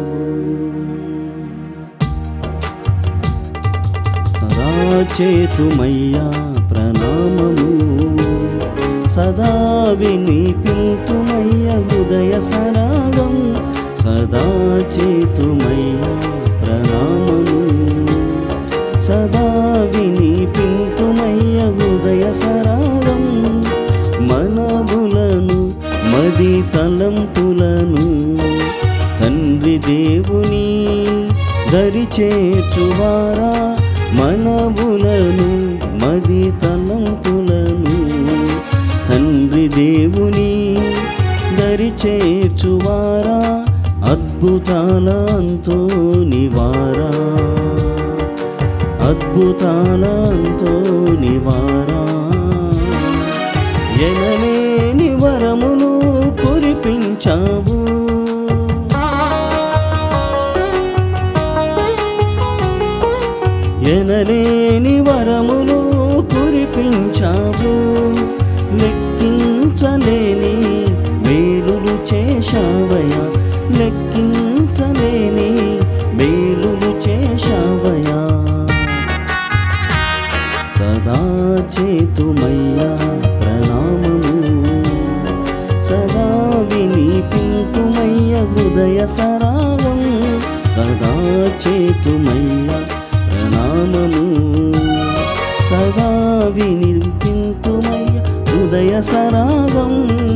సదా చేతుమయ్యా ప్రణామము సదా వినిపింతుమయ్య హృదయ సరాగం సదా చేతుమయ్యా ప్రణామము సదా వినిపింతుమయ్య హృదయ సరాగం మనవులను మది తలంపులను తండ్రి దేవుని దరి చేర్చువారా మనవులను మది తలంపులను తండ్రి దేవుని దరి చేర్చువారా అద్భుత అద్భుతాల అంతో నివారా అద్భుతాల అంతో నివారా ఎనలేని వరమును కురిపించావు ఎనలేని వరములు కురిపించావు లెక్కించలేని మేలులు చేశావయా లెక్కించలేని మేలులు చేశావయా సదా చేతుమయ్యా ప్రణామము సదా వినిపింతుమయ్య హృదయ సరాగం సదా చేతుమయ్య ప్రణామము సదా వినిపింతుమయ్య హృదయ సరాగం